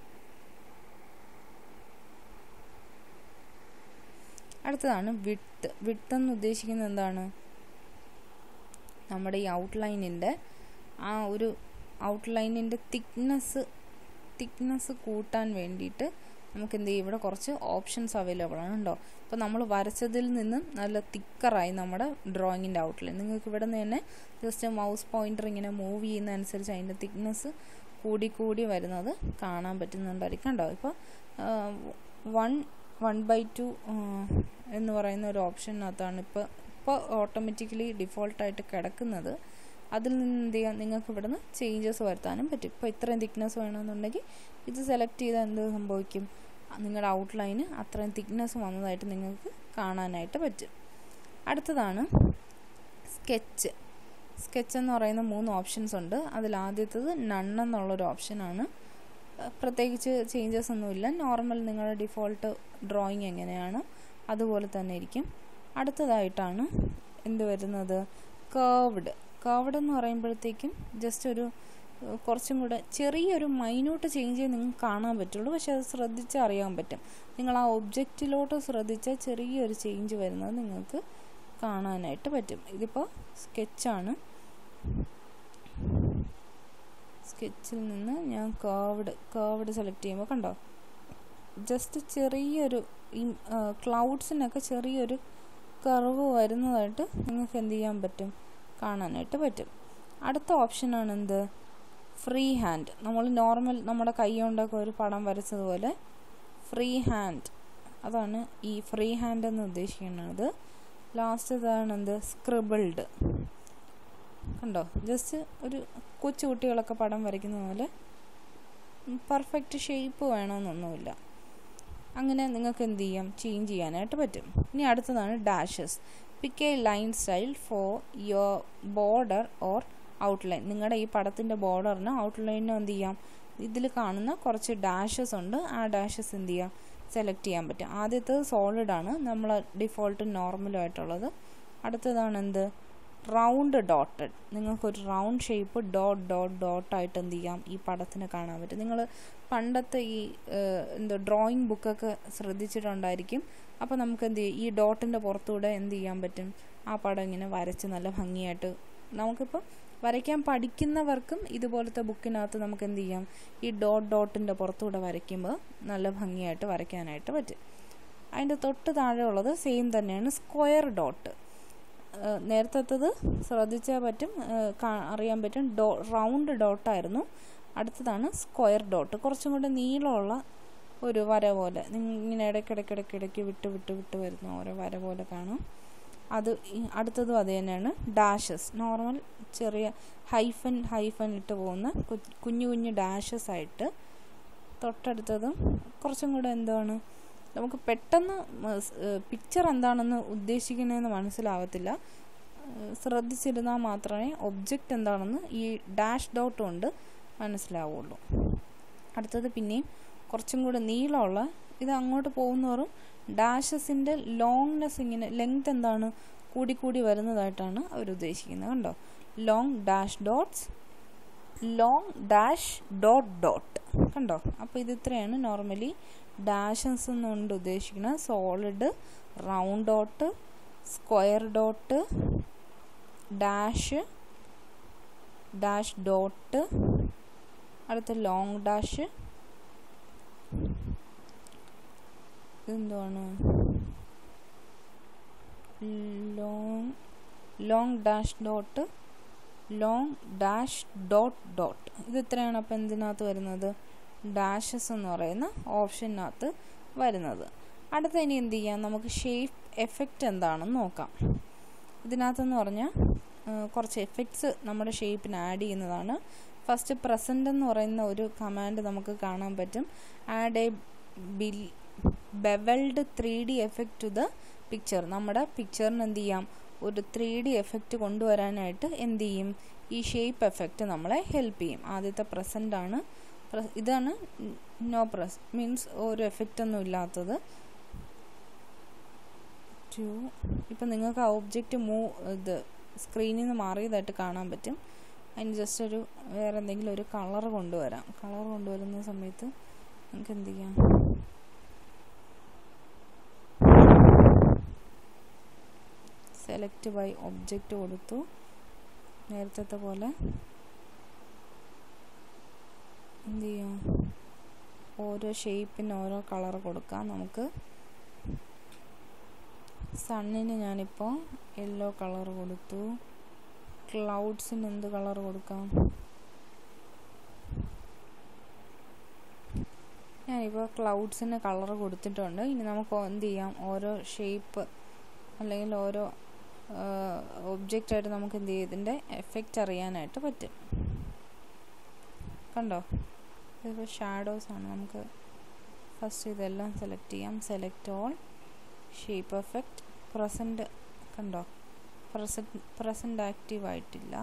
അടുത്തതാണ് വിട്ട് വിട്ട് എന്ന് ഉദ്ദേശിക്കുന്നത് എന്താണ് നമ്മുടെ ഈ ഔട്ട്ലൈനിൻ്റെ ആ ഒരു ഔട്ട്ലൈനിൻ്റെ തിക്നെസ് തിക്നെസ് കൂട്ടാൻ വേണ്ടിയിട്ട് നമുക്ക് എന്ത് ചെയ്യും ഇവിടെ കുറച്ച് ഓപ്ഷൻസ് അവൈലബിൾ ആണ് കേട്ടോ ഇപ്പോൾ നമ്മൾ വരച്ചതിൽ നിന്നും നല്ല തിക്കറായി നമ്മുടെ ഡ്രോയിങ്ങിൻ്റെ ഔട്ട്ലൈൻ നിങ്ങൾക്ക് ഇവിടെ നിന്ന് തന്നെ ജസ്റ്റ് മൗസ് പോയിൻ്റർ ഇങ്ങനെ മൂവ് ചെയ്യുന്ന അനുസരിച്ച് അതിൻ്റെ തിക്നെസ് കൂടി കൂടി വരുന്നത് കാണാൻ പറ്റുന്നുണ്ടായിരിക്കും കണ്ടോ ഇപ്പോൾ വൺ വൺ ബൈ ടു എന്ന് പറയുന്ന ഒരു ഓപ്ഷനകത്താണ് ഇപ്പോൾ ഇപ്പോൾ ഓട്ടോമാറ്റിക്കലി ഡിഫോൾട്ടായിട്ട് കിടക്കുന്നത് അതിൽ നിന്ന് എന്ത് ചെയ്യാം നിങ്ങൾക്ക് ഇവിടുന്ന് ചേഞ്ചസ് വരുത്താനും പറ്റും ഇപ്പോൾ ഇത്രയും തിക്നെസ് വേണമെന്നുണ്ടെങ്കിൽ ഇത് സെലക്ട് ചെയ്താൽ എന്ത് സംഭവിക്കും നിങ്ങളുടെ ഔട്ട്ലൈന് അത്രയും തിക്നെസ് വന്നതായിട്ട് നിങ്ങൾക്ക് കാണാനായിട്ട് പറ്റും അടുത്തതാണ് സ്കെച്ച് സ്കെച്ച് എന്ന് പറയുന്ന മൂന്ന് ഓപ്ഷൻസ് ഉണ്ട് അതിൽ ആദ്യത്തത് നൺ എന്നുള്ളൊരു ഓപ്ഷനാണ് പ്രത്യേകിച്ച് ചേഞ്ചസ് ഒന്നുമില്ല നോർമൽ നിങ്ങളുടെ ഡിഫോൾട്ട് ഡ്രോയിങ് എങ്ങനെയാണോ അതുപോലെ തന്നെ ഇരിക്കും അടുത്തതായിട്ടാണ് എന്ത് വരുന്നത് കേർവ്ഡ് കേർവ്ഡ് എന്ന് പറയുമ്പോഴത്തേക്കും ജസ്റ്റ് ഒരു കുറച്ചും കൂടെ ചെറിയൊരു മൈന്യൂട്ട് ചേഞ്ച് നിങ്ങൾക്ക് കാണാൻ പറ്റുള്ളൂ പക്ഷെ അത് ശ്രദ്ധിച്ചാൽ അറിയാൻ പറ്റും നിങ്ങൾ ആ ഒബ്ജക്റ്റിലോട്ട് ശ്രദ്ധിച്ചാൽ ചെറിയൊരു ചേഞ്ച് വരുന്നത് നിങ്ങൾക്ക് കാണാനായിട്ട് പറ്റും ഇതിപ്പോൾ സ്കെച്ചാണ് സ്കെച്ചിൽ നിന്ന് ഞാൻ കേർവ്ഡ് കേർവ്ഡ് സെലക്ട് ചെയ്യുമ്പോൾ കണ്ടോ ജസ്റ്റ് ചെറിയൊരു ഈ ക്ലൗഡ്സിനൊക്കെ ചെറിയൊരു കർവ് വരുന്നതായിട്ട് നിങ്ങൾക്ക് എന്ത് ചെയ്യാൻ പറ്റും കാണാനായിട്ട് പറ്റും അടുത്ത ഓപ്ഷനാണ് എന്ത് ഫ്രീ ഹാൻഡ് നമ്മൾ നോർമൽ നമ്മുടെ കൈ കൊണ്ടൊക്കെ ഒരു പടം വരച്ചതുപോലെ ഫ്രീ ഹാൻഡ് അതാണ് ഈ ഫ്രീ ഹാൻഡ് എന്ന് ഉദ്ദേശിക്കുന്നത് ലാസ്റ്റ് ഇതാണ് എന്ത് സ്ക്രിബിൾഡ് കണ്ടോ ജസ്റ്റ് ഒരു കൊച്ചു കുട്ടികളൊക്കെ പടം വരയ്ക്കുന്ന പോലെ പെർഫെക്റ്റ് ഷേപ്പ് വേണമെന്നൊന്നുമില്ല അങ്ങനെ നിങ്ങൾക്ക് എന്ത് ചെയ്യാം ചേഞ്ച് ചെയ്യാനായിട്ട് പറ്റും ഇനി അടുത്തതാണ് dashes pick a line style for your border or outline നിങ്ങളുടെ ഈ പടത്തിൻ്റെ ബോർഡറിന് ഔട്ട്ലൈനിന് എന്ത് ചെയ്യാം ഇതിൽ കാണുന്ന കുറച്ച് ഡാഷസ് ഉണ്ട് ആ ഡാഷസ് എന്ത് ചെയ്യാം സെലക്ട് ചെയ്യാൻ പറ്റും ആദ്യത്തേത് സോളിഡ് ആണ് നമ്മൾ ഡിഫോൾട്ട് നോർമലും ആയിട്ടുള്ളത് അടുത്തതാണ് എന്ത് റൗണ്ട് ഡോട്ടഡ് നിങ്ങൾക്കൊരു റൗണ്ട് ഷേപ്പ് ഡോട്ട് ഡോട്ട് ഡോട്ടായിട്ട് എന്ത് ചെയ്യാം ഈ പടത്തിന് കാണാൻ പറ്റും നിങ്ങൾ പണ്ടത്തെ ഈ എന്താ ഡ്രോയിങ് ബുക്കൊക്കെ ശ്രദ്ധിച്ചിട്ടുണ്ടായിരിക്കും അപ്പോൾ നമുക്ക് എന്ത് ചെയ്യും ഈ ഡോട്ടിൻ്റെ പുറത്തൂടെ എന്ത് ചെയ്യാൻ പറ്റും ആ പടം ഇങ്ങനെ വരച്ച് നല്ല ഭംഗിയായിട്ട് നമുക്കിപ്പോൾ വരയ്ക്കാൻ പഠിക്കുന്നവർക്കും ഇതുപോലത്തെ ബുക്കിനകത്ത് നമുക്ക് എന്ത് ചെയ്യാം ഈ ഡോട്ട് ഡോട്ടിൻ്റെ പുറത്തൂടെ വരയ്ക്കുമ്പോൾ നല്ല ഭംഗിയായിട്ട് വരയ്ക്കാനായിട്ട് പറ്റും അതിൻ്റെ തൊട്ട് താഴെ ഉള്ളത് സെയിം തന്നെയാണ് സ്ക്വയർ ഡോട്ട് നേരത്തേത് ശ്രദ്ധിച്ചാൽ പറ്റും അറിയാൻ പറ്റും ഡോ റൗണ്ട് ഡോട്ടായിരുന്നു അടുത്തതാണ് സ്ക്വയർ ഡോട്ട് കുറച്ചും കൂടെ നീളമുള്ള ഒരു വര പോലെ ഇങ്ങനെ ഇടയ്ക്കിടയ്ക്കിടയ്ക്കിടയ്ക്ക് വിട്ട് വിട്ട് വിട്ട് വരുന്ന ഓരോ വര പോലെ കാണും അത് അടുത്തതും അത് തന്നെയാണ് ഡാഷസ് നോർമൽ ചെറിയ ഹൈഫൻ ഹൈഫൻ ഇട്ട് പോകുന്ന കുഞ്ഞു കുഞ്ഞു ഡാഷസ് ആയിട്ട് തൊട്ടടുത്തതും കുറച്ചും കൂടെ എന്താണ് നമുക്ക് പെട്ടെന്ന് പിക്ചർ എന്താണെന്ന് ഉദ്ദേശിക്കുന്നതെന്ന് മനസ്സിലാവത്തില്ല ശ്രദ്ധിച്ചിരുന്നാൽ മാത്രമേ ഒബ്ജക്റ്റ് എന്താണെന്ന് ഈ ഡാഷ് ഡോട്ട് കൊണ്ട് മനസ്സിലാവുള്ളൂ അടുത്തത് പിന്നെയും കുറച്ചും കൂടെ നീളമുള്ള ഇത് അങ്ങോട്ട് പോകുന്നവരും ഡാഷസിൻ്റെ ലോങ്നെസ് ഇങ്ങനെ ലെങ്ത് എന്താണ് കൂടി കൂടി വരുന്നതായിട്ടാണ് അവർ ഉദ്ദേശിക്കുന്നത് കണ്ടോ long dash dots long dash dot dot കണ്ടോ അപ്പോൾ ഇത് ഇത്രയാണ് നോർമലി ഡാഷസ് എന്നുകൊണ്ട് ഉദ്ദേശിക്കുന്നത് solid round dot square dot dash dash dot അടുത്ത ലോങ് ഡാഷ് എന്താണ് long long dash dot long dash dot dot ഇത് ഇത്രയാണ് അപ്പോൾ എന്തിനകത്ത് വരുന്നത് ഡാഷസ് എന്ന് പറയുന്ന ഓപ്ഷനകത്ത് വരുന്നത് അടുത്ത ഇനി എന്ത് ചെയ്യാം നമുക്ക് ഷേപ്പ് എഫക്റ്റ് എന്താണെന്ന് നോക്കാം ഇതിനകത്തെന്ന് പറഞ്ഞാൽ കുറച്ച് എഫക്ട്സ് നമ്മുടെ ഷേപ്പിന് ആഡ് ചെയ്യുന്നതാണ് ഫസ്റ്റ് പ്രസൻ്റ് എന്ന് പറയുന്ന ഒരു കമാൻഡ് നമുക്ക് കാണാൻ പറ്റും add a bill bevelled three D effect to the picture നമ്മുടെ പിക്ചറിന് എന്ത് ചെയ്യാം ഒരു ത്രീ ഡി എഫക്റ്റ് കൊണ്ടുവരാനായിട്ട് എന്ത് ചെയ്യും ഈ ഷേപ്പ് എഫക്റ്റ് നമ്മളെ ഹെൽപ്പ് ചെയ്യും ആദ്യത്തെ പ്രസൻ്റ് ആണ് ഇതാണ് നോ പ്രസ് മീൻസ് ഒരു എഫക്റ്റ് ഒന്നും ഇല്ലാത്തത് ടു ഇപ്പം നിങ്ങൾക്ക് ആ ഒബ്ജക്റ്റ് മൂവ് ഇത് സ്ക്രീനിൽ നിന്ന് മാറിയതായിട്ട് കാണാൻ പറ്റും അതിന് ജസ്റ്റ് ഒരു വേറെ എന്തെങ്കിലും ഒരു കളർ കൊണ്ടുവരാം കളർ കൊണ്ടുവരുന്ന സമയത്ത് നമുക്ക് എന്ത് ചെയ്യാം സെലക്ട് ബൈ ഒബ്ജക്റ്റ് കൊടുത്തു നേരത്തെ പോലെ എന്ത് ചെയ്യാം ഓരോ ഷേപ്പിന് ഓരോ കളർ കൊടുക്കാം നമുക്ക് സണ്ണിന് ഞാനിപ്പോൾ യെല്ലോ കളർ കൊടുത്തു ക്ലൗഡ്സിന് എന്ത് കളർ കൊടുക്കാം ഞാനിപ്പോൾ ക്ലൗഡ്സിന് കളർ കൊടുത്തിട്ടുണ്ട് ഇനി നമുക്ക് എന്ത് ചെയ്യാം ഓരോ ഷേപ്പ് അല്ലെങ്കിൽ ഓരോ ഒബ്ജക്റ്റായിട്ട് നമുക്ക് എന്ത് ചെയ്യും ഇതിൻ്റെ എഫക്റ്റ് അറിയാനായിട്ട് പറ്റും കണ്ടോ ഇതിപ്പോൾ ഷാഡോസ് ആണ് നമുക്ക് ഫസ്റ്റ് ഇതെല്ലാം സെലക്ട് ചെയ്യാം select all shape effect preset കണ്ടോ പ്രസൻറ്റ് പ്രസൻറ്റ് ആക്റ്റീവ് ആയിട്ടില്ല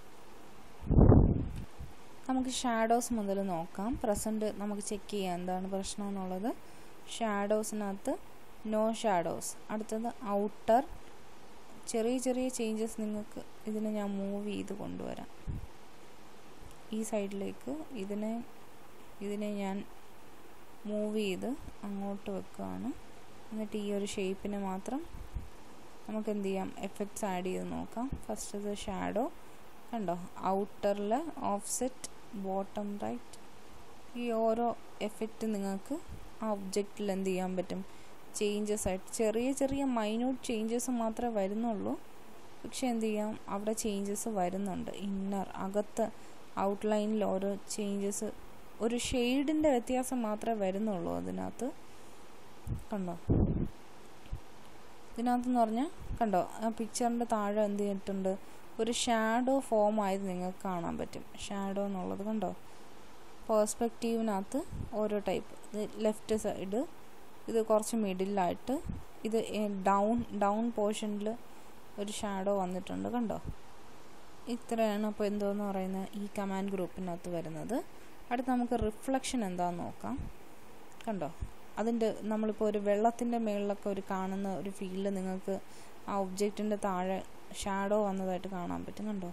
നമുക്ക് ഷാഡോസ് മുതൽ നോക്കാം പ്രസൻറ്റ് നമുക്ക് ചെക്ക് ചെയ്യാം എന്താണ് പ്രശ്നം എന്നുള്ളത് ഷാഡോസിനകത്ത് നോ ഷാഡോസ് അടുത്തത് ഔട്ടർ ചെറിയ ചെറിയ ചേഞ്ചസ് നിങ്ങൾക്ക് ഇതിനെ ഞാൻ മൂവ് ചെയ്ത് കൊണ്ടുവരാം ഈ സൈഡിലേക്ക് ഇതിനെ ഇതിനെ ഞാൻ മൂവ് ചെയ്ത് അങ്ങോട്ട് വെക്കുകയാണ് എന്നിട്ട് ഈ ഒരു ഷേപ്പിനെ മാത്രം നമുക്ക് എന്ത് ചെയ്യാം എഫക്ട്സ് ആഡ് ചെയ്ത് നോക്കാം ഫസ്റ്റ് ഇത് ഷാഡോ കണ്ടോ ഔട്ടറിൽ ഓഫ്സെറ്റ് ബോട്ടം റൈറ്റ് ഈ ഓരോ എഫക്റ്റ് നിങ്ങൾക്ക് ആ ഒബ്ജക്റ്റിൽ എന്ത് ചെയ്യാൻ പറ്റും ചേഞ്ചസ് ആയിട്ട് ചെറിയ ചെറിയ മൈന്യൂട്ട് ചേഞ്ചസ് മാത്രമേ വരുന്നുള്ളൂ പക്ഷെ എന്ത് ചെയ്യാം അവിടെ ചേഞ്ചസ് വരുന്നുണ്ട് ഇന്നർ അകത്ത് ഔട്ട്ലൈനിൽ ഓരോ ചേഞ്ചസ് ഒരു ഷെയ്ഡിൻ്റെ വ്യത്യാസം മാത്രമേ വരുന്നുള്ളൂ അതിനകത്ത് കണ്ടോ ഇതിനകത്തെന്ന് പറഞ്ഞാൽ കണ്ടോ ആ പിക്ചറിൻ്റെ താഴെ എന്ത് ചെയ്തിട്ടുണ്ട് ഒരു ഷാഡോ ഫോം ആയത് നിങ്ങൾക്ക് കാണാൻ പറ്റും ഷാഡോ എന്നുള്ളത് കണ്ടോ പേഴ്സ്പെക്റ്റീവിനകത്ത് ഓരോ ടൈപ്പ് ഇത് ലെഫ്റ്റ് സൈഡ് ഇത് കുറച്ച് മിഡിലായിട്ട് ഇത് ഡൗൺ ഡൗൺ പോർഷനിൽ ഒരു ഷാഡോ വന്നിട്ടുണ്ട് കണ്ടോ ഇത്രയാണ് അപ്പോൾ എന്തോന്ന് പറയുന്നത് ഈ കമാൻഡ് ഗ്രൂപ്പിനകത്ത് വരുന്നത് അടുത്ത് നമുക്ക് റിഫ്ലക്ഷൻ എന്താണെന്ന് നോക്കാം കണ്ടോ അതിൻ്റെ നമ്മളിപ്പോൾ ഒരു വെള്ളത്തിൻ്റെ മുകളിലൊക്കെ ഒരു കാണുന്ന ഒരു ഫീൽഡ് നിങ്ങൾക്ക് ആ ഒബ്ജക്റ്റിൻ്റെ താഴെ ഷാഡോ വന്നതായിട്ട് കാണാൻ പറ്റും കണ്ടോ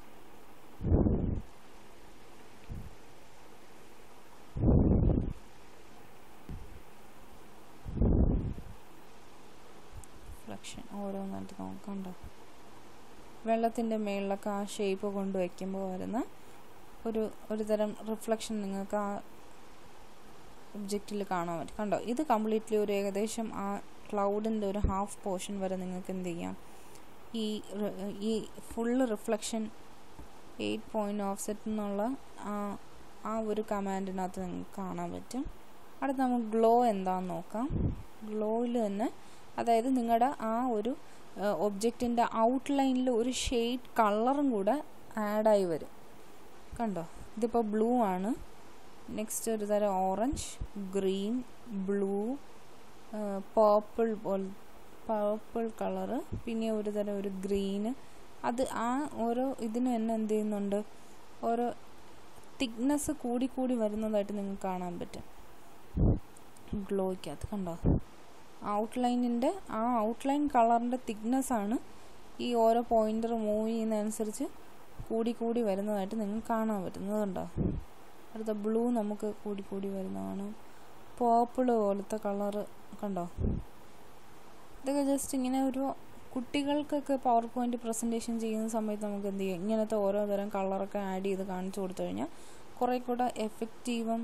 റിഫ്ലക്ഷൻ ഓരോന്നായിട്ട് നോക്കണ്ടോ വെള്ളത്തിൻ്റെ മുകളിലൊക്കെ ആ ഷേപ്പ് കൊണ്ട് വയ്ക്കുമ്പോൾ വരുന്ന ഒരു ഒരു തരം റിഫ്ലക്ഷൻ നിങ്ങൾക്ക് ആ ഒബ്ജക്റ്റിൽ കാണാൻ പറ്റും കണ്ടോ ഇത് കംപ്ലീറ്റ്ലി ഒരു ഏകദേശം ആ ക്ലൗഡിൻ്റെ ഒരു ഹാഫ് പോർഷൻ വരെ നിങ്ങൾക്ക് എന്ത് ചെയ്യാം ഈ ഈ full reflection eight point offset എന്നുള്ള ആ ആ ഒരു കമാൻഡിനകത്ത് നിങ്ങൾക്ക് കാണാൻ പറ്റും അടുത്ത് നമുക്ക് ഗ്ലോ എന്താണെന്ന് നോക്കാം ഗ്ലോയിൽ തന്നെ അതായത് നിങ്ങളുടെ ആ ഒരു ഒബ്ജക്റ്റിൻ്റെ ഔട്ട്ലൈനിൽ ഒരു ഷെയ്ഡ് കളറും കൂടെ ആഡായി വരും കണ്ടോ ഇതിപ്പോൾ ബ്ലൂ ആണ് നെക്സ്റ്റ് ഒരു തരം ഓറഞ്ച് ഗ്രീൻ ബ്ലൂ പേർപ്പിൾ പോലെ പർപ്പിൾ കളറ് പിന്നെ ഒരു തരം ഒരു ഗ്രീന് അത് ആ ഓരോ ഇതിന് തന്നെ എന്ത് ചെയ്യുന്നുണ്ട് ഓരോ തിക്നെസ് കൂടി കൂടി വരുന്നതായിട്ട് നിങ്ങൾക്ക് കാണാൻ പറ്റും ഗ്ലോയ്ക്കകത്ത് കണ്ടോ ഔട്ട്ലൈനിൻ്റെ ആ ഔട്ട്ലൈൻ കളറിൻ്റെ തിക്നെസ്സാണ് ഈ ഓരോ പോയിൻ്റർ മൂവ് ചെയ്യുന്നതനുസരിച്ച് കൂടി കൂടി വരുന്നതായിട്ട് നിങ്ങൾക്ക് കാണാൻ പറ്റുന്നത് കണ്ടോ അടുത്ത ബ്ലൂ നമുക്ക് കൂടി കൂടി വരുന്നതാണ് പേർപ്പിൾ പോലത്തെ കളറ് കണ്ടോ ഇതൊക്കെ ജസ്റ്റ് ഇങ്ങനെ ഒരു കുട്ടികൾക്കൊക്കെ പവർ പോയിന്റ് പ്രസൻറ്റേഷൻ ചെയ്യുന്ന സമയത്ത് നമുക്ക് എന്ത് ചെയ്യും ഇങ്ങനത്തെ ഓരോ തരം കളറൊക്കെ ആഡ് ചെയ്ത് കാണിച്ചു കൊടുത്തു കഴിഞ്ഞാൽ കുറേ കൂടെ എഫക്റ്റീവും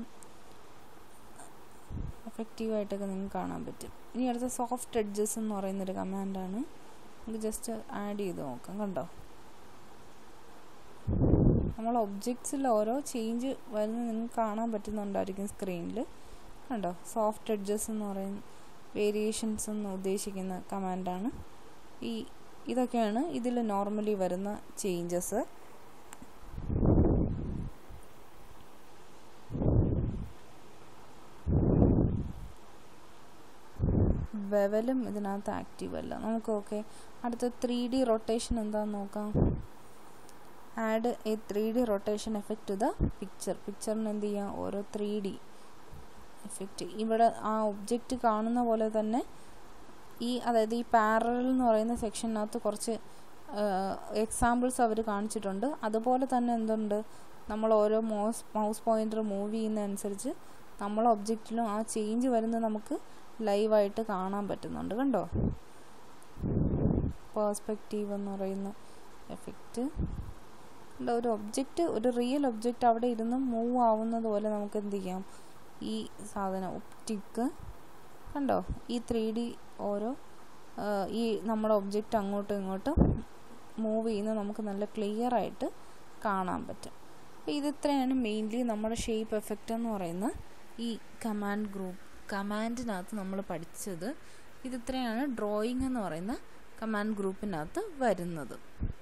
എഫക്റ്റീവായിട്ടൊക്കെ നിങ്ങൾക്ക് കാണാൻ പറ്റും ഇനി അടുത്ത സോഫ്റ്റ് എഡ്ജസ് എന്ന് പറയുന്നൊരു കമാൻഡാണ് നമുക്ക് ജസ്റ്റ് ആഡ് ചെയ്ത് നോക്കാം കണ്ടോ നമ്മൾ ഒബ്ജക്ട്സിൽ ഓരോ ചേഞ്ച് വരുന്നത് നിങ്ങൾക്ക് കാണാൻ പറ്റുന്നുണ്ടായിരിക്കും സ്ക്രീനിൽ കണ്ടോ സോഫ്റ്റ് എഡ്ജസ് എന്ന് പറയുന്ന വേരിയേഷൻസ് എന്ന് ഉദ്ദേശിക്കുന്ന കമാൻഡാണ് ഈ ഇതൊക്കെയാണ് ഇതിൽ നോർമലി വരുന്ന ചേഞ്ചസ് ബെവലും ഇതിനകത്ത് ആക്റ്റീവ് അല്ല നമുക്ക് ഓക്കെ അടുത്ത ത്രീ ഡി റൊട്ടേഷൻ എന്താണെന്ന് നോക്കാം add a three D rotation effect to the picture പിക്ചറിന് എന്ത് ചെയ്യാം ഓരോ ത്രീ ഡി എഫക്റ്റ് ഇവിടെ ആ ഒബ്ജക്റ്റ് കാണുന്ന പോലെ തന്നെ ഈ അതായത് ഈ പാരൽ എന്ന് പറയുന്ന സെക്ഷനകത്ത് കുറച്ച് എക്സാമ്പിൾസ് അവർ കാണിച്ചിട്ടുണ്ട് അതുപോലെ തന്നെ എന്തുണ്ട് നമ്മൾ ഓരോ മൗസ് മൗസ് പോയിൻ്റർ മൂവ് ചെയ്യുന്നതനുസരിച്ച് നമ്മൾ ഒബ്ജക്റ്റിലും ആ ചേഞ്ച് വരുന്നത് നമുക്ക് ലൈവായിട്ട് കാണാൻ പറ്റുന്നുണ്ട് കണ്ടോ പേഴ്സ്പെക്റ്റീവ് എന്ന് പറയുന്ന എഫക്റ്റ് ഒരു ഒബ്ജക്റ്റ് ഒരു റിയൽ ഒബ്ജക്റ്റ് അവിടെ ഇരുന്ന് മൂവ് ആവുന്നത് പോലെ നമുക്ക് എന്ത് ചെയ്യാം ഈ സാധനം ഒപ്റ്റിക്ക് കണ്ടോ ഈ ത്രീ ഡി ഓരോ ഈ നമ്മുടെ ഒബ്ജക്റ്റ് അങ്ങോട്ടും ഇങ്ങോട്ടും മൂവ് ചെയ്യുന്നത് നമുക്ക് നല്ല ക്ലിയർ ആയിട്ട് കാണാൻ പറ്റും അപ്പോൾ ഇത് ഇത്രയാണ് മെയിൻലി നമ്മുടെ ഷേപ്പ് എഫക്റ്റ് എന്ന് പറയുന്ന ഈ കമാൻഡ് ഗ്രൂപ്പ് കമാൻഡിനകത്ത് നമ്മൾ പഠിച്ചത് ഇത് ഇത്രയാണ് ഡ്രോയിങ് എന്ന് പറയുന്ന കമാൻഡ് ഗ്രൂപ്പിനകത്ത് വരുന്നത്